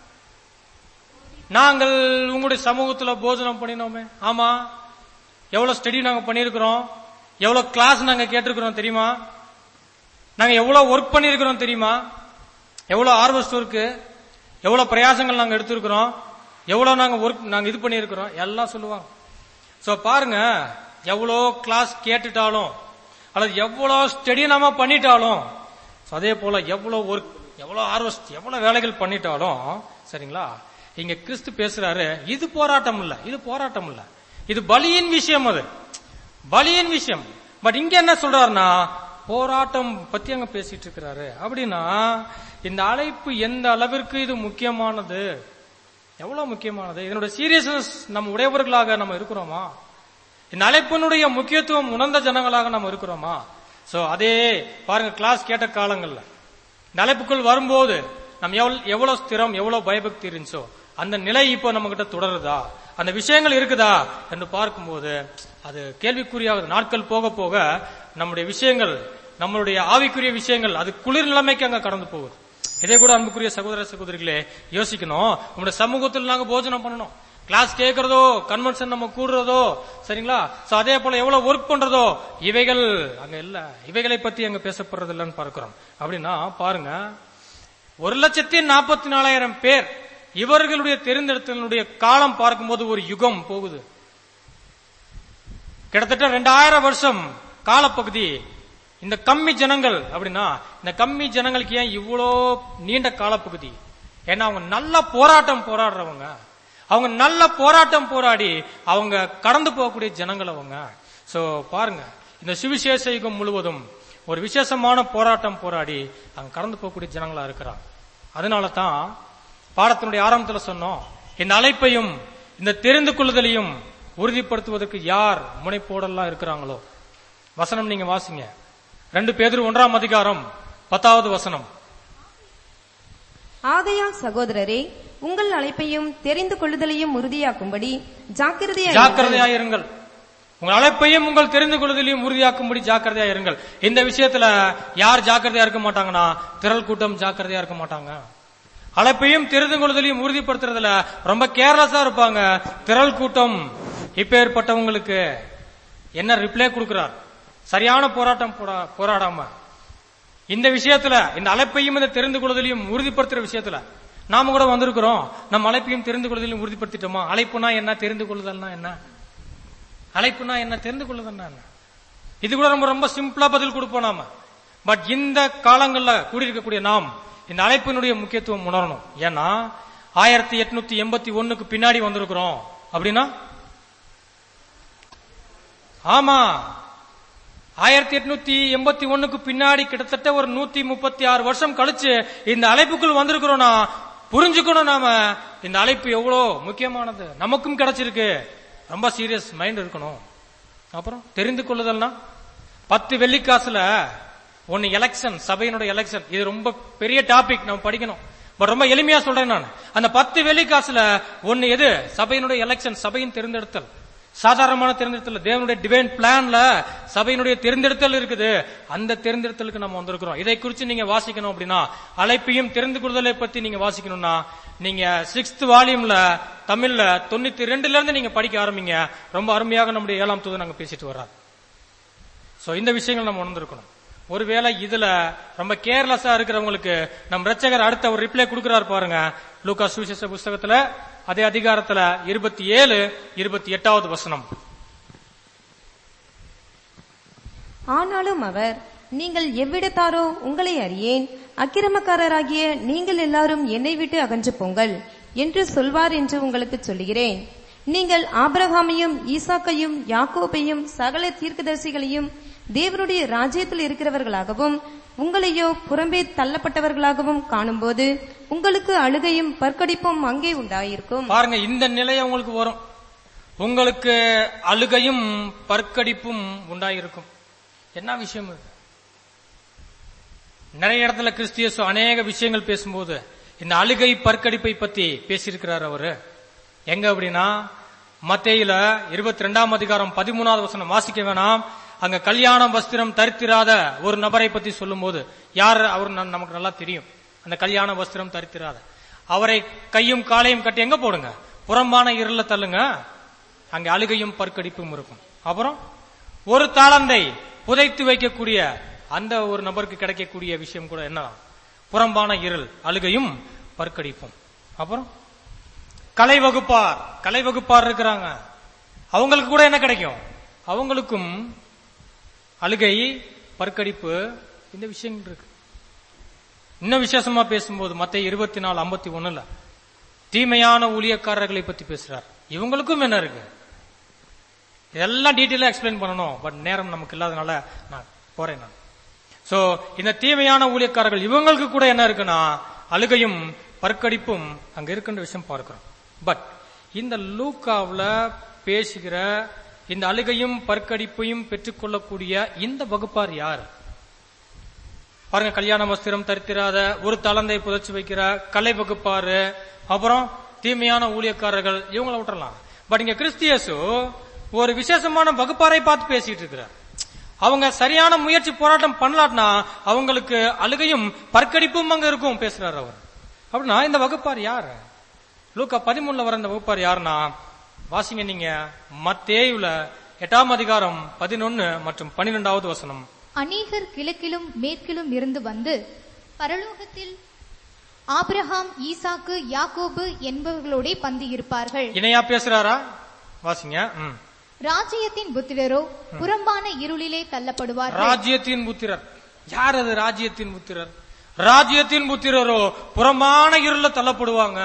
நாங்கள் உங்களுடைய சமூகத்துல போஜனம் பண்ணினோமே ஆமா எவ்வளவு ஸ்டடி நாங்க பண்ணியிருக்கிறோம் எவ்வளவு கிளாஸ் நாங்க கேட்டிருக்கிறோம் தெரியுமா நாங்க எவ்வளவு ஒர்க் பண்ணியிருக்கிறோம் தெரியுமா எவ்வளவு ஆர்வஸ்ட் ஒர்க்கு எவ்வளவு பிரயாசங்கள் நாங்க எடுத்திருக்கிறோம் எவ்வளவு நாங்க ஒர்க் நாங்க இது பண்ணியிருக்கிறோம் எல்லாம் சொல்லுவாங்க சோ பாருங்க எவ்வளோ கிளாஸ் கேட்டுட்டாலும் அல்லது எவ்வளோ ஸ்டடி நாம பண்ணிட்டாலும் so அதே போல எவ்வளவு ஒர்க் எவ்வளவு ஆர்வஸ்ட் எவ்வளவு வேலைகள் பண்ணிட்டாலும் சரிங்களா இங்க கிறிஸ்து பேசுறாரு இது போராட்டம் இல்ல இது போராட்டம் இல்ல இது பலியின் விஷயம் அது பலியின் விஷயம் பட் இங்க என்ன சொல்றாருன்னா போராட்டம் பத்தி அங்க பேசிட்டு இருக்கிறாரு அப்படின்னா இந்த அழைப்பு எந்த அளவிற்கு இது முக்கியமானது எவ்வளவு முக்கியமானது இதனுடைய சீரியஸ்னஸ் நம்ம உடையவர்களாக நம்ம இருக்கிறோமா இந்த அழைப்பினுடைய முக்கியத்துவம் உணர்ந்த ஜனங்களாக நம்ம இருக்கிறோமா சோ அதே பாருங்க கிளாஸ் கேட்ட காலங்கள்ல இந்த அழைப்புக்குள் வரும்போது நம்ம எவ்வளவு எவ்வளவு ஸ்திரம் எவ்வளவு பயபக்தி இருந்துச்சோ அந்த நிலை இப்போ நம்ம கிட்ட தொடருதா அந்த விஷயங்கள் இருக்குதா என்று பார்க்கும்போது அது கேள்விக்குறியாகுது நாட்கள் போக போக நம்முடைய விஷயங்கள் நம்மளுடைய ஆவிக்குரிய விஷயங்கள் அது குளிர் நிலைமைக்கு அங்க கடந்து போகுது இதே கூட அன்புக்குரிய சகோதர சகோதரிகளே யோசிக்கணும் நம்முடைய சமூகத்தில் நாங்க போஜனம் பண்ணணும் கிளாஸ் கேட்கறதோ கன்வென்ஷன் நம்ம கூடுறதோ சரிங்களா சோ அதே போல எவ்வளவு ஒர்க் பண்றதோ இவைகள் அங்க இல்ல இவைகளை பத்தி அங்க பேசப்படுறது இல்லைன்னு பார்க்கிறோம் அப்படின்னா பாருங்க ஒரு லட்சத்தி நாற்பத்தி நாலாயிரம் பேர் இவர்களுடைய தெரிந்தெடுத்தலுடைய காலம் பார்க்கும்போது ஒரு யுகம் போகுது கிட்டத்தட்ட ரெண்டாயிரம் வருஷம் காலப்பகுதி இந்த கம்மி ஜனங்கள் அப்படின்னா இந்த கம்மி ஜனங்களுக்கு ஏன் இவ்வளோ நீண்ட காலப்பகுதி ஏன்னா அவங்க நல்ல போராட்டம் போராடுறவங்க அவங்க நல்ல போராட்டம் போராடி அவங்க கடந்து போகக்கூடிய ஜனங்கள் அவங்க சோ பாருங்க இந்த சுவிசேஷ யுகம் முழுவதும் ஒரு விசேஷமான போராட்டம் போராடி அவங்க கடந்து போகக்கூடிய ஜனங்களா இருக்கிறாங்க அதனால தான் பாடத்தினுடைய ஆரம்பத்துல சொன்னோம் இந்த அழைப்பையும் இந்த தெரிந்து கொள்ளுதலையும் உறுதிப்படுத்துவதற்கு யார் முனைப்போடெல்லாம் இருக்கிறாங்களோ வசனம் நீங்க வாசிங்க ரெண்டு பேதர் ஒன்றாம் அதிகாரம் பத்தாவது வசனம் ஆகையால் சகோதரரே உங்கள் அழைப்பையும் தெரிந்து கொள்ளுதலையும் உறுதியாக்கும்படி ஜாக்கிரதையா ஜாக்கிரதையாயிருங்கள் உங்கள் அழைப்பையும் உங்கள் தெரிந்து கொள்வதிலையும் உறுதியாக்கும்படி ஜாக்கிரதையா இருங்கள் இந்த விஷயத்துல யார் ஜாக்கிரதையா இருக்க மாட்டாங்கன்னா திரள் கூட்டம் ஜாக்கிரதையா இருக்க மாட்டாங்க அழைப்பையும் தெரிந்து கொள்வதிலையும் உறுதிப்படுத்துறதுல ரொம்ப கேர்லெஸ்ஸா இருப்பாங்க திரள் கூட்டம் இப்பேற்பட்டவங்களுக்கு என்ன ரிப்ளை கொடுக்கிறார் சரியான போராட்டம் போடா- போராடாம இந்த விஷயத்துல இந்த அழைப்பையும் இந்த தெரிந்து கொள்வதிலையும் உறுதிப்படுத்துற விஷயத்துல நாம கூட வந்திருக்கிறோம் நம்ம அழைப்பையும் தெரிந்து கொள்வதிலையும் உறுதிப்படுத்திட்டோமா அழைப்புனா என்ன தெரிந்து கொள்ளுதல்னா என்ன அழைப்புனா என்ன தெரிந்து கொள்ளுதல்னா என்ன இது கூட ரொம்ப ரொம்ப சிம்பிளா பதில் கொடுப்போம் நாம பட் இந்த காலங்கள்ல கூடியிருக்கக்கூடிய நாம் இந்த அழைப்பினுடைய முக்கியத்துவம் உணரணும் ஏன்னா ஆயிரத்தி எட்நூத்தி எண்பத்தி ஒண்ணுக்கு பின்னாடி வந்திருக்கிறோம் அப்படின்னா ஆமா ஆயிரத்தி எட்நூத்தி எண்பத்தி ஒண்ணுக்கு பின்னாடி கிட்டத்தட்ட ஒரு நூத்தி முப்பத்தி ஆறு வருஷம் கழிச்சு இந்த அழைப்புக்குள் வந்திருக்கிறோம்னா புரிஞ்சுக்கணும் நாம இந்த அழைப்பு எவ்வளோ முக்கியமானது நமக்கும் கிடைச்சிருக்கு ரொம்ப சீரியஸ் மைண்ட் இருக்கணும் அப்புறம் தெரிந்து கொள்ளுதல்னா பத்து வெள்ளிக்காசுல ஒன்னு எலெக்ஷன் சபையினுடைய எலெக்ஷன் இது ரொம்ப பெரிய டாபிக் நம்ம படிக்கணும் பட் ரொம்ப எளிமையா சொல்றேன் நான் அந்த பத்து வெள்ளிக்காசுல ஒன்னு எது சபையினுடைய எலெக்ஷன் சபையின் தேர்ந்தெடுத்தல் சாதாரணமான தேர்ந்தெடுத்தல் தேவனுடைய டிவைன் பிளான்ல சபையினுடைய தேர்ந்தெடுத்தல் இருக்குது அந்த தேர்ந்தெடுத்தலுக்கு நம்ம வந்திருக்கிறோம் இதை குறித்து நீங்க வாசிக்கணும் அப்படின்னா அழைப்பையும் தெரிந்து கொள்தலை பத்தி நீங்க வாசிக்கணும்னா நீங்க சிக்ஸ்த் வால்யூம்ல தமிழ்ல தொண்ணூத்தி ரெண்டுல இருந்து நீங்க படிக்க ஆரம்பிங்க ரொம்ப அருமையாக நம்முடைய ஏழாம் தூது நாங்க பேசிட்டு வர்றாரு சோ இந்த விஷயங்கள் நம்ம உணர்ந்திருக்கணும் ஒருவேளை இதுல ரொம்ப கேர்லெஸ்ஸா இருக்கிறவங்களுக்கு நம் ரட்சகர் அடுத்த ஒரு ரிப்ளை கொடுக்கிறார் பாருங்க லூக்கா சுவிசேஷ புஸ்தகத்துல அதே அதிகாரத்துல இருபத்தி ஏழு இருபத்தி எட்டாவது வசனம் ஆனாலும் அவர் நீங்கள் எவ்விடத்தாரோ உங்களை அறியேன் அக்கிரமக்காரராகிய நீங்கள் எல்லாரும் என்னை விட்டு அகன்று போங்கள் என்று சொல்வார் என்று உங்களுக்கு சொல்லுகிறேன் நீங்கள் ஆபிரகாமையும் ஈசாக்கையும் யாக்கோபையும் சகல தீர்க்கதரிசிகளையும் தேவனுடைய ராஜ்யத்தில் இருக்கிறவர்களாகவும் உங்களையோ புறம்பே தள்ளப்பட்டவர்களாகவும் காணும்போது உங்களுக்கு அழுகையும் பற்கடிப்பும் அங்கே உண்டாயிருக்கும் பாருங்க இந்த நிலை உங்களுக்கு வரும் உங்களுக்கு அழுகையும் பற்கடிப்பும் உண்டாயிருக்கும் என்ன விஷயம் இது நிறைய இடத்துல கிறிஸ்தியசு அநேக விஷயங்கள் பேசும்போது இந்த அழுகை பற்கடிப்பை பத்தி பேசியிருக்கிறார் அவரு எங்க அப்படின்னா மத்தேயில இருபத்தி ரெண்டாம் அதிகாரம் பதிமூணாவது வசனம் வாசிக்க வேணாம் அங்க கல்யாணம் வஸ்திரம் தரித்திராத ஒரு நபரை பத்தி சொல்லும்போது யார் அவர் ந- நமக்கு நல்லா தெரியும் அந்த கல்யாண வஸ்திரம் தரித்திராத அவரை கையும் காலையும் கட்டி எங்க போடுங்க புறம்பான இருள தள்ளுங்க அங்க அழுகையும் பற்கடிப்பும் இருக்கும் அப்புறம் ஒரு தாளந்தை புதைத்து வைக்கக்கூடிய அந்த ஒரு நபருக்கு கிடைக்கக்கூடிய விஷயம் கூட என்ன புறம்பான இருள் அழுகையும் பற்கடிப்பும் அப்புறம் கலை வகுப்பார் கலை வகுப்பார் இருக்கிறாங்க அவங்களுக்கு கூட என்ன கிடைக்கும் அவங்களுக்கும் அழுகை பற்கடிப்பு இந்த விஷயங்கள் இருக்கு இன்னும் விசேஷமா பேசும்போது மத்த இருபத்தி நாலு ஐம்பத்தி ஒண்ணுல தீமையான ஊழியக்காரர்களை பத்தி பேசுறார் இவங்களுக்கும் என்ன இருக்கு இதெல்லாம் டீட்டெயிலா எக்ஸ்பிளைன் பண்ணணும் பட் நேரம் நமக்கு இல்லாதனால நான் போறேன் நான் சோ இந்த தீமையான ஊழியக்காரர்கள் இவங்களுக்கு கூட என்ன இருக்குன்னா அழுகையும் பற்கடிப்பும் அங்க இருக்கின்ற விஷயம் பார்க்கிறோம் பட் இந்த லூக்காவுல பேசுகிற இந்த அழுகையும் பற்கடிப்பையும் பெற்றுக்கொள்ளக்கூடிய இந்த வகுப்பார் யார் பாருங்க கல்யாண வஸ்திரம் தரித்திராத ஒரு தளந்தை புதைச்சு வைக்கிற கலை வகுப்பாரு அப்புறம் தீமையான ஊழியக்காரர்கள் இவங்கள விட்டுறலாம் பட் இங்க கிறிஸ்தியசு ஒரு விசேஷமான வகுப்பாரை பார்த்து பேசிட்டு இருக்கிறார் அவங்க சரியான முயற்சி போராட்டம் பண்ணலாட்னா அவங்களுக்கு அழுகையும் பற்கடிப்பும் அங்க இருக்கும் பேசுறாரு அவர் அப்படின்னா இந்த வகுப்பார் யாரு லூக்கா பதிமூணுல வர இந்த வகுப்பார் யாருன்னா வாசிங்க நீங்க மத்தேயுல எட்டாம் அதிகாரம் பதினொன்னு மற்றும் பன்னிரெண்டாவது வசனம் அநேகர் கிழக்கிலும் மேற்கிலும் இருந்து வந்து பரலோகத்தில் ஆபிரகாம் ஈசாக்கு யாக்கோபு என்பவர்களோடே பந்தி இருப்பார்கள் இணையா பேசுறாரா வாசிங்க ம். ராஜ்யத்தின் புத்திரரோ புறம்பான இருளிலே தள்ளப்படுவார்கள் ராஜ்யத்தின் புத்திரர் யார் அது ராஜ்யத்தின் புத்திரர் ராஜ்யத்தின் புத்திரரோ புறமான இருள தள்ளப்படுவாங்க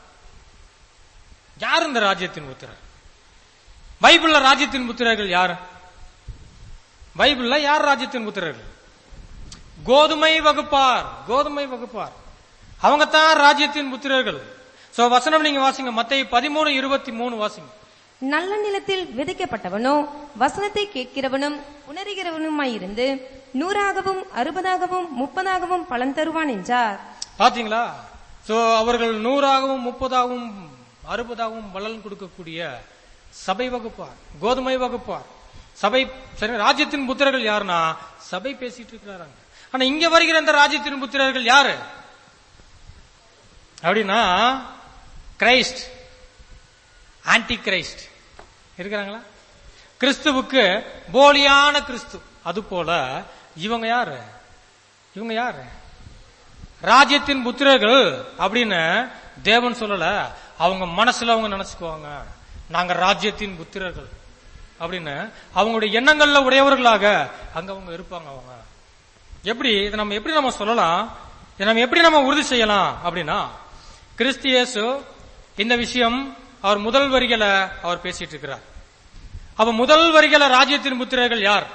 யார் இந்த ராஜ்யத்தின் புத்திரர் பைபிள்ல ராஜ்யத்தின் புத்திரர்கள் யார் பைபிள்ல யார் ராஜ்யத்தின் புத்திரர்கள் கோதுமை வகுப்பார் கோதுமை வகுப்பார் அவங்க தான் ராஜ்யத்தின் புத்திரர்கள் சோ வசனம் நீங்க வாசிங்க மத்திய பதிமூணு இருபத்தி மூணு வாசிங்க நல்ல நிலத்தில் விதைக்கப்பட்டவனோ வசனத்தை கேட்கிறவனும் உணர்கிறவனுமாயிருந்து நூறாகவும் அறுபதாகவும் முப்பதாகவும் பலன் தருவான் என்றார் பாத்தீங்களா சோ அவர்கள் நூறாகவும் முப்பதாகவும் அறுபதாகவும் பலன் கொடுக்கக்கூடிய சபை வகுப்பார் கோதுமை வகுப்பார் சபை சரி ராஜ்யத்தின் புத்திரர்கள் யாருன்னா சபை பேசிட்டு இருக்கிறாங்க ஆனா இங்க வருகிற இந்த ராஜ்யத்தின் புத்திரர்கள் யாரு அப்படின்னா கிரைஸ்ட் ஆன்டி கிரைஸ்ட் இருக்கிறாங்களா கிறிஸ்துவுக்கு போலியான கிறிஸ்து அது போல இவங்க யாரு இவங்க யாரு ராஜ்யத்தின் புத்திரர்கள் அப்படின்னு தேவன் சொல்லல அவங்க மனசுல அவங்க நினைச்சுக்குவாங்க நாங்க ராஜ்யத்தின் புத்திரர்கள் அப்படின்னு அவங்களுடைய எண்ணங்கள்ல உடையவர்களாக அங்க அவங்க இருப்பாங்க அவங்க எப்படி இதை நம்ம எப்படி நம்ம சொல்லலாம் இதை நம்ம எப்படி நம்ம உறுதி செய்யலாம் அப்படின்னா கிறிஸ்து இயேசு இந்த விஷயம் அவர் முதல் வரிகளை அவர் பேசிட்டு இருக்கிறார் அப்ப முதல் வரிகளை ராஜ்யத்தின் புத்திரர்கள் யார்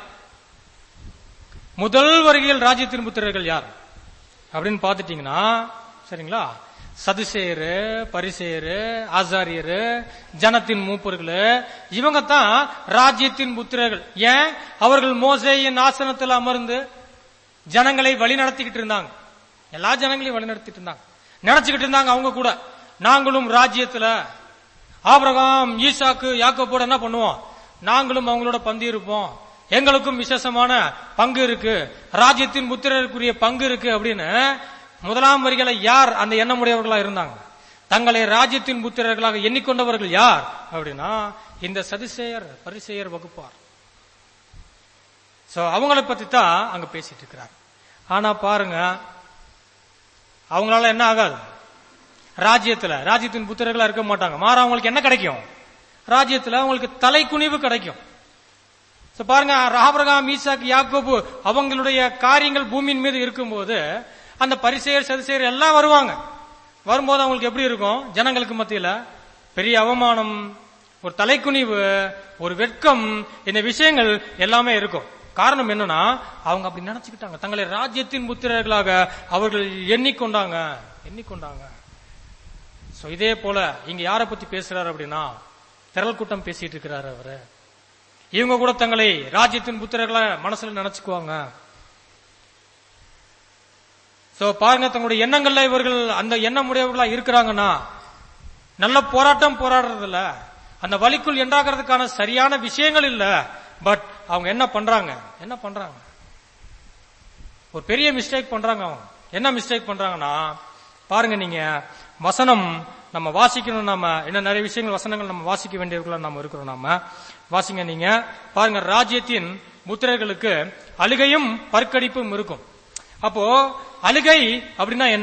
முதல் வருகையில் ராஜ்யத்தின் புத்திரர்கள் யார் அப்படின்னு பார்த்துட்டீங்கன்னா சரிங்களா சதுசேயரு பரிசேயரு ஆசாரியரு ஜனத்தின் மூப்பர்கள் இவங்க தான் ராஜ்யத்தின் புத்திரர்கள் ஏன் அவர்கள் மோசேயின் ஆசனத்தில் அமர்ந்து ஜனங்களை வழி நடத்திக்கிட்டு இருந்தாங்க எல்லா ஜனங்களையும் வழி நடத்திட்டு இருந்தாங்க நினைச்சுக்கிட்டு இருந்தாங்க அவங்க கூட நாங்களும் ராஜ்யத்துல ஆபிரகாம் ஈசாக்கு யாக்கோபோட என்ன பண்ணுவோம் நாங்களும் அவங்களோட பந்தி இருப்போம் எங்களுக்கும் விசேஷமான பங்கு இருக்கு ராஜ்யத்தின் புத்திரருக்குரிய பங்கு இருக்கு அப்படின்னு முதலாம் வரிகளை யார் அந்த எண்ணமுடையவர்களா இருந்தாங்க தங்களை ராஜ்யத்தின் புத்திரர்களாக எண்ணிக்கொண்டவர்கள் யார் அப்படின்னா இந்த சதிசேயர் பரிசேயர் வகுப்பார் சோ அவங்கள பத்தி தான் அங்க பேசிட்டு இருக்கிறார் ஆனா பாருங்க அவங்களால என்ன ஆகாது ராஜ்யத்துல ராஜ்யத்தின் புத்திரர்களா இருக்க மாட்டாங்க மாற அவங்களுக்கு என்ன கிடைக்கும் ராஜ்யத்துல அவங்களுக்கு தலைக்குனிவு கிடைக்கும் So பாருங்க ராபரகாம் ஈசாக் யாக்கோபு அவங்களுடைய காரியங்கள் பூமியின் மீது இருக்கும்போது அந்த பரிசெயர் சதிசெயர் எல்லாம் வருவாங்க வரும்போது அவங்களுக்கு எப்படி இருக்கும் ஜனங்களுக்கு மத்தியில பெரிய அவமானம் ஒரு தலைக்குனிவு ஒரு வெட்கம் இந்த விஷயங்கள் எல்லாமே இருக்கும் காரணம் என்னன்னா அவங்க அப்படி நினைச்சுக்கிட்டாங்க தங்களை ராஜ்யத்தின் புத்திரர்களாக அவர்கள் எண்ணிக்கொண்டாங்க எண்ணிக்கொண்டாங்க சோ இதே போல இங்க யாரை பத்தி பேசுறாரு அப்படின்னா திரள் கூட்டம் பேசிட்டு இருக்கிறாரு அவரு இவங்க கூட தங்களை ராஜ்யத்தின் புத்திரர்களை மனசுல நினைச்சுக்குவாங்க சோ பாருங்க தங்களுடைய எண்ணங்கள்ல இவர்கள் அந்த எண்ணம் உடையவர்களா இருக்கிறாங்கன்னா நல்ல போராட்டம் போராடுறது இல்ல அந்த வழிக்குள் என்றாகிறதுக்கான சரியான விஷயங்கள் இல்ல பட் அவங்க என்ன பண்றாங்க என்ன பண்றாங்க ஒரு பெரிய மிஸ்டேக் பண்றாங்க அவங்க என்ன மிஸ்டேக் பண்றாங்கன்னா பாருங்க நீங்க வசனம் நம்ம வாசிக்கணும் நம்ம என்ன நிறைய விஷயங்கள் வசனங்கள் நம்ம வாசிக்க வேண்டியவர்களா நம்ம இருக்கிறோம் நாம வாசிங்க நீங்க பாருங்க ராஜ்யத்தின் புத்திரர்களுக்கு அழுகையும் பற்கடிப்பும் இருக்கும் அப்போ அழுகை அப்படின்னா என்ன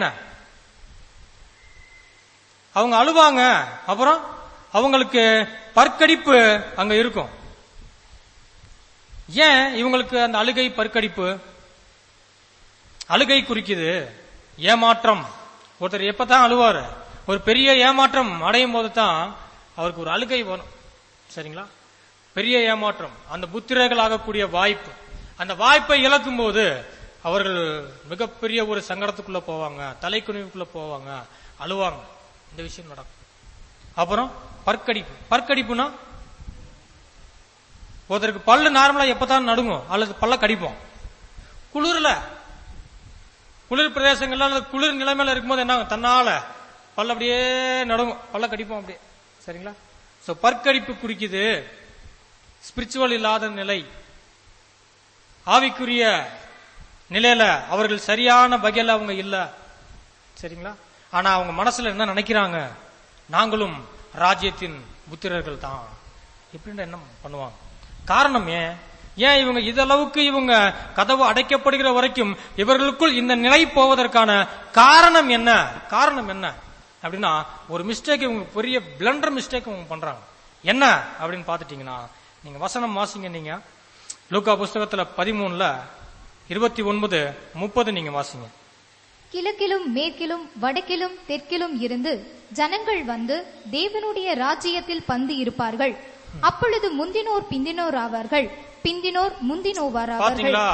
அவங்க அழுவாங்க அப்புறம் அவங்களுக்கு பற்கடிப்பு அங்க இருக்கும் ஏன் இவங்களுக்கு அந்த அழுகை பற்கடிப்பு அழுகை குறிக்குது ஏமாற்றம் ஒருத்தர் எப்பதான் அழுவாரு ஒரு பெரிய ஏமாற்றம் அடையும் போது தான் அவருக்கு ஒரு அழுகை வரும் சரிங்களா பெரிய ஏமாற்றம் அந்த புத்திரர்கள் ஆகக்கூடிய வாய்ப்பு அந்த வாய்ப்பை இழக்கும் போது அவர்கள் மிகப்பெரிய ஒரு சங்கடத்துக்குள்ள போவாங்க தலைக்குனிவுக்குள்ள போவாங்க அழுவாங்க இந்த விஷயம் நடக்கும் அப்புறம் பற்கடிப்பு பற்கடிப்புனா ஒருத்தருக்கு பல்லு நார்மலா எப்பதான் நடுங்கும் அல்லது பல்ல கடிப்போம் குளிர்ல குளிர் பிரதேசங்கள்ல அல்லது குளிர் நிலைமையில இருக்கும்போது என்ன ஆகும்? தன்னால பல்ல அப்படியே நடுங்கும் பல்ல கடிப்போம் அப்படியே சரிங்களா சோ பற்கடிப்பு குறிக்குது ஸ்பிரிச்சுவல் இல்லாத நிலை ஆவிக்குரிய நிலையில அவர்கள் சரியான வகையில அவங்க இல்ல சரிங்களா ஆனா அவங்க மனசுல என்ன நினைக்கிறாங்க நாங்களும் ராஜ்யத்தின் புத்திரர்கள் தான் இப்படின்னு என்ன பண்ணுவாங்க காரணம் ஏன் ஏன் இவங்க இதளவுக்கு இவங்க கதவு அடைக்கப்படுகிற வரைக்கும் இவர்களுக்குள் இந்த நிலை போவதற்கான காரணம் என்ன காரணம் என்ன அப்படின்னா ஒரு மிஸ்டேக் இவங்க பெரிய பிளண்டர் மிஸ்டேக் இவங்க பண்றாங்க என்ன அப்படின்னு பாத்துட்டீங்கன்னா நீங்க வசனம் வாசிங்க நீங்க லூக்கா புஸ்தகத்துல பதிமூணுல இருபத்தி ஒன்பது முப்பது நீங்க வாசிங்க கிழக்கிலும் மேற்கிலும் வடக்கிலும் தெற்கிலும் இருந்து ஜனங்கள் வந்து தேவனுடைய ராஜ்யத்தில் பந்து இருப்பார்கள் அப்பொழுது முந்தினோர் பிந்தினோர் ஆவார்கள் பிந்தினோர் முந்தினோவார் ஆவார்கள் பாத்தீங்களா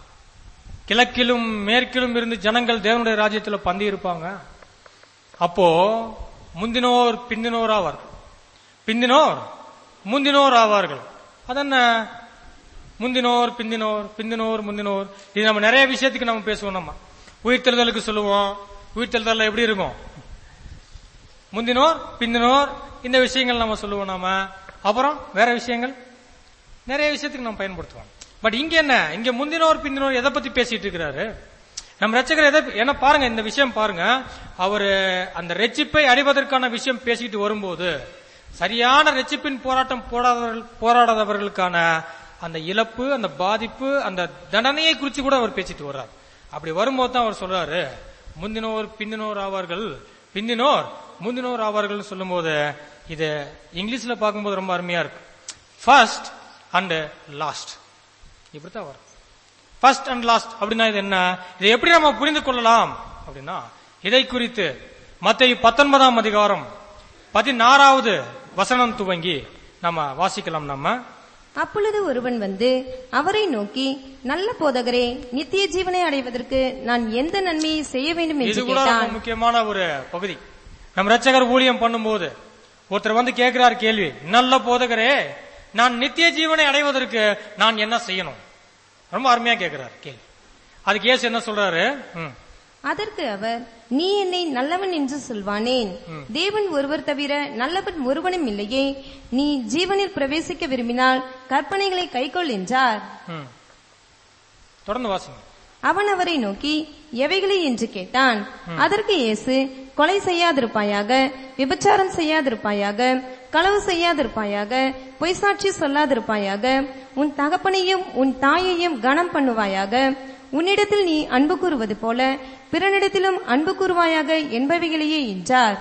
கிழக்கிலும் மேற்கிலும் இருந்து ஜனங்கள் தேவனுடைய ராஜ்யத்துல பந்தி இருப்பாங்க அப்போ முந்தினோர் பிந்தினோர் ஆவார்கள் பிந்தினோர் முந்தினோர் ஆவார்கள் அதென்ன முந்தினோர் பிந்தினோர் பிந்தினோர் முந்தினோர் இது நம்ம நிறைய விஷயத்துக்கு நம்ம பேசுவோம் நம்ம உயிர்த்தெழுதலுக்கு சொல்லுவோம் உயிர்த்தெழுதல் எப்படி இருக்கும் முந்தினோர் பிந்தினோர் இந்த விஷயங்கள் நம்ம சொல்லுவோம் நாம அப்புறம் வேற விஷயங்கள் நிறைய விஷயத்துக்கு நம்ம பயன்படுத்துவோம் பட் இங்க என்ன இங்க முந்தினோர் பிந்தினோர் எதை பத்தி பேசிட்டு இருக்கிறாரு நம்ம ரட்சகர் எதை ஏன்னா பாருங்க இந்த விஷயம் பாருங்க அவரு அந்த ரெச்சிப்பை அடைவதற்கான விஷயம் பேசிட்டு வரும்போது சரியான ரெச்சிப்பின் போராட்டம் போராடவர்கள் போராடாதவர்களுக்கான அந்த இழப்பு அந்த பாதிப்பு அந்த தண்டனையை குறித்து கூட அவர் பேசிட்டு வர்றார் அப்படி வரும்போது தான் அவர் சொல்றாரு முந்தினோர் பிந்தினோர் ஆவார்கள் பிந்தினோர் முந்தினோர் ஆவார்கள் சொல்லும்போது இது இங்கிலீஷ்ல பார்க்கும்போது ரொம்ப அருமையா இருக்கு ஃபர்ஸ்ட் அண்ட் லாஸ்ட் இப்படித்தான் வரும் ஃபர்ஸ்ட் அண்ட் லாஸ்ட் அப்படின்னா இது என்ன இதை எப்படி நம்ம புரிந்து கொள்ளலாம் அப்படின்னா இதை குறித்து மத்திய பத்தொன்பதாம் அதிகாரம் பதினாறாவது வசனம் துவங்கி நம்ம வாசிக்கலாம் நம்ம அப்பொழுது ஒருவன் வந்து அவரை நோக்கி நல்ல போதகரே நித்திய ஜீவனை அடைவதற்கு நான் எந்த நன்மையை செய்ய வேண்டும் இது என்று கூட ரொம்ப கேட்டான் முக்கியமான ஒரு பகுதி நம்ம ரட்சகர் ஊழியம் பண்ணும்போது ஒருத்தர் வந்து கேட்கிறார் கேள்வி நல்ல போதகரே நான் நித்திய ஜீவனை அடைவதற்கு நான் என்ன செய்யணும் ரொம்ப அருமையா கேட்கிறார் கேள்வி அதுக்கு ஏசு என்ன சொல்றாரு ம். அதற்கு அவர் நீ என்னை நல்லவன் என்று சொல்வானேன் தேவன் ஒருவர் தவிர நல்லவன் ஒருவனும் இல்லையே நீ ஜீவனில் பிரவேசிக்க விரும்பினால் கற்பனைகளை கைக்கொள் என்றார் ம். தொடர்ந்து வாசிங்க அவன் அவரை நோக்கி எவைகளை என்று கேட்டான் அதற்கு இயேசு கொலை செய்யாதிருப்பாயாக விபச்சாரம் செய்யாதிருப்பாயாக களவு செய்யாதிருப்பாயாக பொய்சாட்சி சொல்லாதிருப்பாயாக உன் தகப்பனையும் உன் தாயையும் கனம் பண்ணுவாயாக உன்னிடத்தில் நீ அன்பு கூறுவது போல பிறனிடத்திலும் அன்பு கூறுவாயாக என்பவைகளையே என்றார்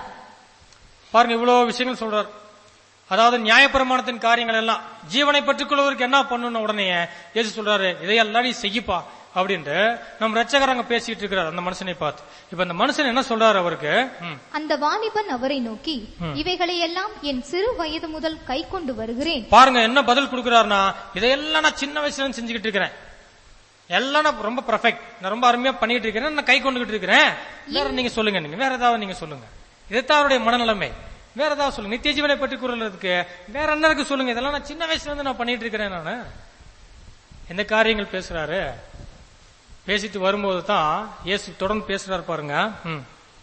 பாருங்க இவ்வளவு விஷயங்கள் சொல்றார் அதாவது நியாயப்பிரமாணத்தின் காரியங்கள் எல்லாம் ஜீவனை பெற்றுக் கொள்வதற்கு என்ன பண்ணணும் உடனே இயேசு சொல்றாரு இதையெல்லாம் நீ செய்யப்பா அப்படின்ட்டு நம்ம ரட்சகர் அங்க பேசிட்டு இருக்கிறார் அந்த மனுஷனை பார்த்து இப்ப அந்த மனுஷன் என்ன சொல்றாரு அவருக்கு ம், அந்த வாலிபன் அவரை நோக்கி இவைகளை எல்லாம் என் சிறு வயது முதல் கை கொண்டு வருகிறேன் பாருங்க என்ன பதில் கொடுக்கிறாருன்னா இதையெல்லாம் நான் சின்ன வயசுல இருந்து செஞ்சுக்கிட்டு இருக்கிறேன் எல்லாம் நான் ரொம்ப பர்ஃபெக்ட் நான் ரொம்ப அருமையா பண்ணிட்டு இருக்கிறேன் நான் கை கொண்டுகிட்டு இருக்கிறேன் வேற நீங்க சொல்லுங்க நீங்க வேற ஏதாவது நீங்க சொல்லுங்க இதுதான் அவருடைய மனநிலைமை வேற ஏதாவது சொல்லுங்க நித்திய ஜீவனை பற்றி கூறுறதுக்கு வேற என்ன இருக்கு சொல்லுங்க இதெல்லாம் நான் சின்ன வயசுல இருந்து நான் பண்ணிட்டு இருக்கிறேன் நானு எந்த காரியங்கள் பேசுறாரு பேசிட்டு வரும்போது தான் இயேசு தொடர்ந்து பேசுறாரு பாருங்க ம்.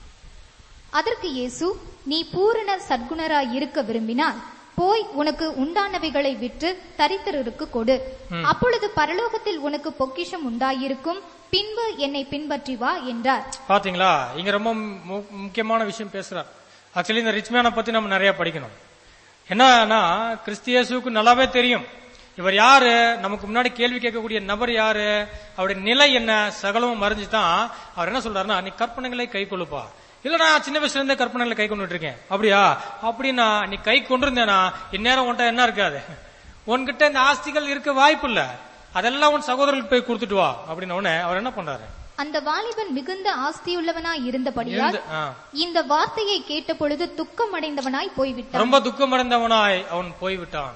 அதற்கு இயேசு நீ பூரண சத்குணராய் இருக்க விரும்பினால் போய் உனக்கு உண்டானவைகளை விற்று தரித்திரருக்கு கொடு அப்பொழுது பரலோகத்தில் உனக்கு பொக்கிஷம் உண்டாயிருக்கும் பின்பு என்னை பின்பற்றி வா என்றார் பாத்தீங்களா இங்க ரொம்ப மு- முக்கியமான விஷயம் பேசுறார் ஆக்சுவலி இந்த ரிச் மேனை பத்தி நம்ம நிறைய படிக்கணும் என்னன்னா கிறிஸ்தியேசுக்கு நல்லாவே தெரியும் இவர் யாரு நமக்கு முன்னாடி கேள்வி கேட்கக்கூடிய நபர் யாரு அவருடைய நிலை என்ன சகலமும் மறைஞ்சுதான் அவர் என்ன சொல்றாருன்னா நீ கற்பனைகளை கை கொள்ளுப்பா இல்ல நான் சின்ன வயசுல இருந்தே கற்பனைகளை கை கொண்டுட்டு இருக்கேன் அப்படியா அப்படின்னா நீ கை கொண்டிருந்தேனா இந்நேரம் உன்ட்ட என்ன இருக்காது உன்கிட்ட இந்த ஆஸ்திகள் இருக்க வாய்ப்பு இல்ல அதெல்லாம் உன் சகோதரர்களுக்கு போய் கொடுத்துட்டு வா அப்படின்னு உடனே அவர் என்ன பண்றாரு அந்த வாலிபன் மிகுந்த ஆஸ்தியுள்ளவனாய் இருந்தபடியால் இருந்து- ஆ. இந்த வார்த்தையை கேட்ட பொழுது துக்கம் அடைந்தவனாய் போய்விட்டான் ரொம்ப துக்கமடைந்தவனாய் அவன் போய்விட்டான்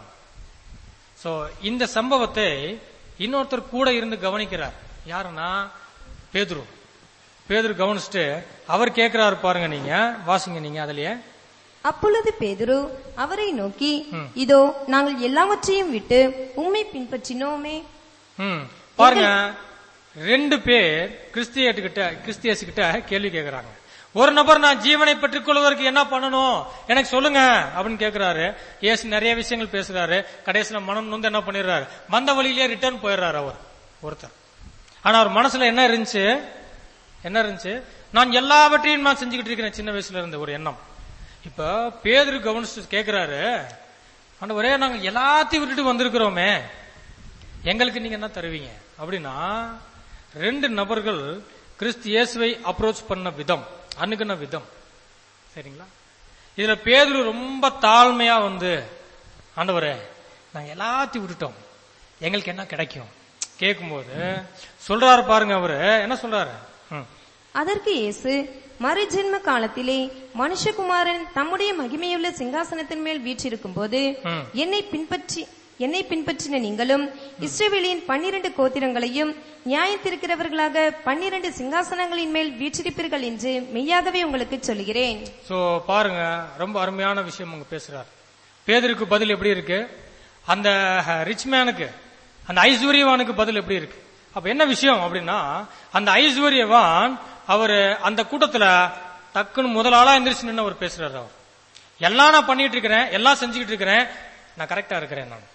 சோ இந்த சம்பவத்தை இன்னொருத்தர் கூட இருந்து கவனிக்கிறார் யாருன்னா பேதுரு பேதுரு கவனிச்சுட்டு அவர் கேட்கிறாரு பாருங்க நீங்க வாசிங்க நீங்க அதுலயே அப்பொழுது பேதுரு அவரை நோக்கி இதோ நாங்கள் எல்லாவற்றையும் விட்டு உம்மை பின்பற்றினோமே ம் பாருங்க ரெண்டு பேர் கிறிஸ்தியர்கிட்ட கிறிஸ்தியஸ் கிட்ட கேள்வி கேட்கறாங்க ஒரு நபர் நான் ஜீவனை பெற்றுக் கொள்வதற்கு என்ன பண்ணணும் எனக்கு சொல்லுங்க அப்படின்னு கேக்குறாரு இயேசு நிறைய விஷயங்கள் பேசுறாரு கடைசியில மனம் நொந்து என்ன பண்ணிடுறாரு வந்த வழியிலேயே ரிட்டர்ன் போயிடுறாரு அவர் ஒருத்தர் ஆனா அவர் மனசுல என்ன இருந்துச்சு என்ன இருந்துச்சு நான் எல்லாவற்றையும் நான் செஞ்சுக்கிட்டு இருக்கிறேன் சின்ன வயசுல இருந்த ஒரு எண்ணம் இப்ப பேதரு கவனிச்சு கேக்குறாரு ஆண்டவரே நாங்க எல்லாத்தையும் விட்டுட்டு வந்திருக்கிறோமே எங்களுக்கு நீங்க என்ன தருவீங்க அப்படின்னா ரெண்டு நபர்கள் கிறிஸ்து இயேசுவை அப்ரோச் பண்ண விதம் அணுகுன விதம் சரிங்களா இதுல பேதுரு ரொம்ப தாழ்மையா வந்து ஆண்டவரே நாங்க எல்லாத்தையும் விட்டுட்டோம் எங்களுக்கு என்ன கிடைக்கும் கேட்கும்போது சொல்றாரு பாருங்க அவரு என்ன சொல்றாரு ம். அதற்கு இயேசு மறுஜென்ம காலத்திலே மனுஷகுமாரன் தம்முடைய மகிமையுள்ள சிங்காசனத்தின் மேல் வீற்றிருக்கும் போது ம். என்னை பின்பற்றி என்னை பின்பற்றின நீங்களும் இஸ்ரவேலின் பன்னிரண்டு கோத்திரங்களையும் நியாயத்திருக்கிறவர்களாக பன்னிரண்டு சிங்காசனங்களின் மேல் வீற்றிருப்பீர்கள் என்று மெய்யாகவே உங்களுக்கு சொல்கிறேன் சோ பாருங்க ரொம்ப அருமையான விஷயம் அவங்க பேசுறாரு பேதருக்கு பதில் எப்படி இருக்கு அந்த ரிச் மேனுக்கு அந்த ஐஸ்வர்யவானுக்கு பதில் எப்படி இருக்கு அப்ப என்ன விஷயம் அப்படின்னா அந்த ஐஸ்வர்யவான் அவரு அந்த கூட்டத்துல டக்குன்னு முதல் ஆளா எந்திரிச்சு நின்று அவர் பேசுறாரு அவர் எல்லாம் நான் பண்ணிட்டு இருக்கிறேன் எல்லாம் செஞ்சுக்கிட்டு இருக்கிறேன் நான் கரெக்டா இருக்கிறேன் நான்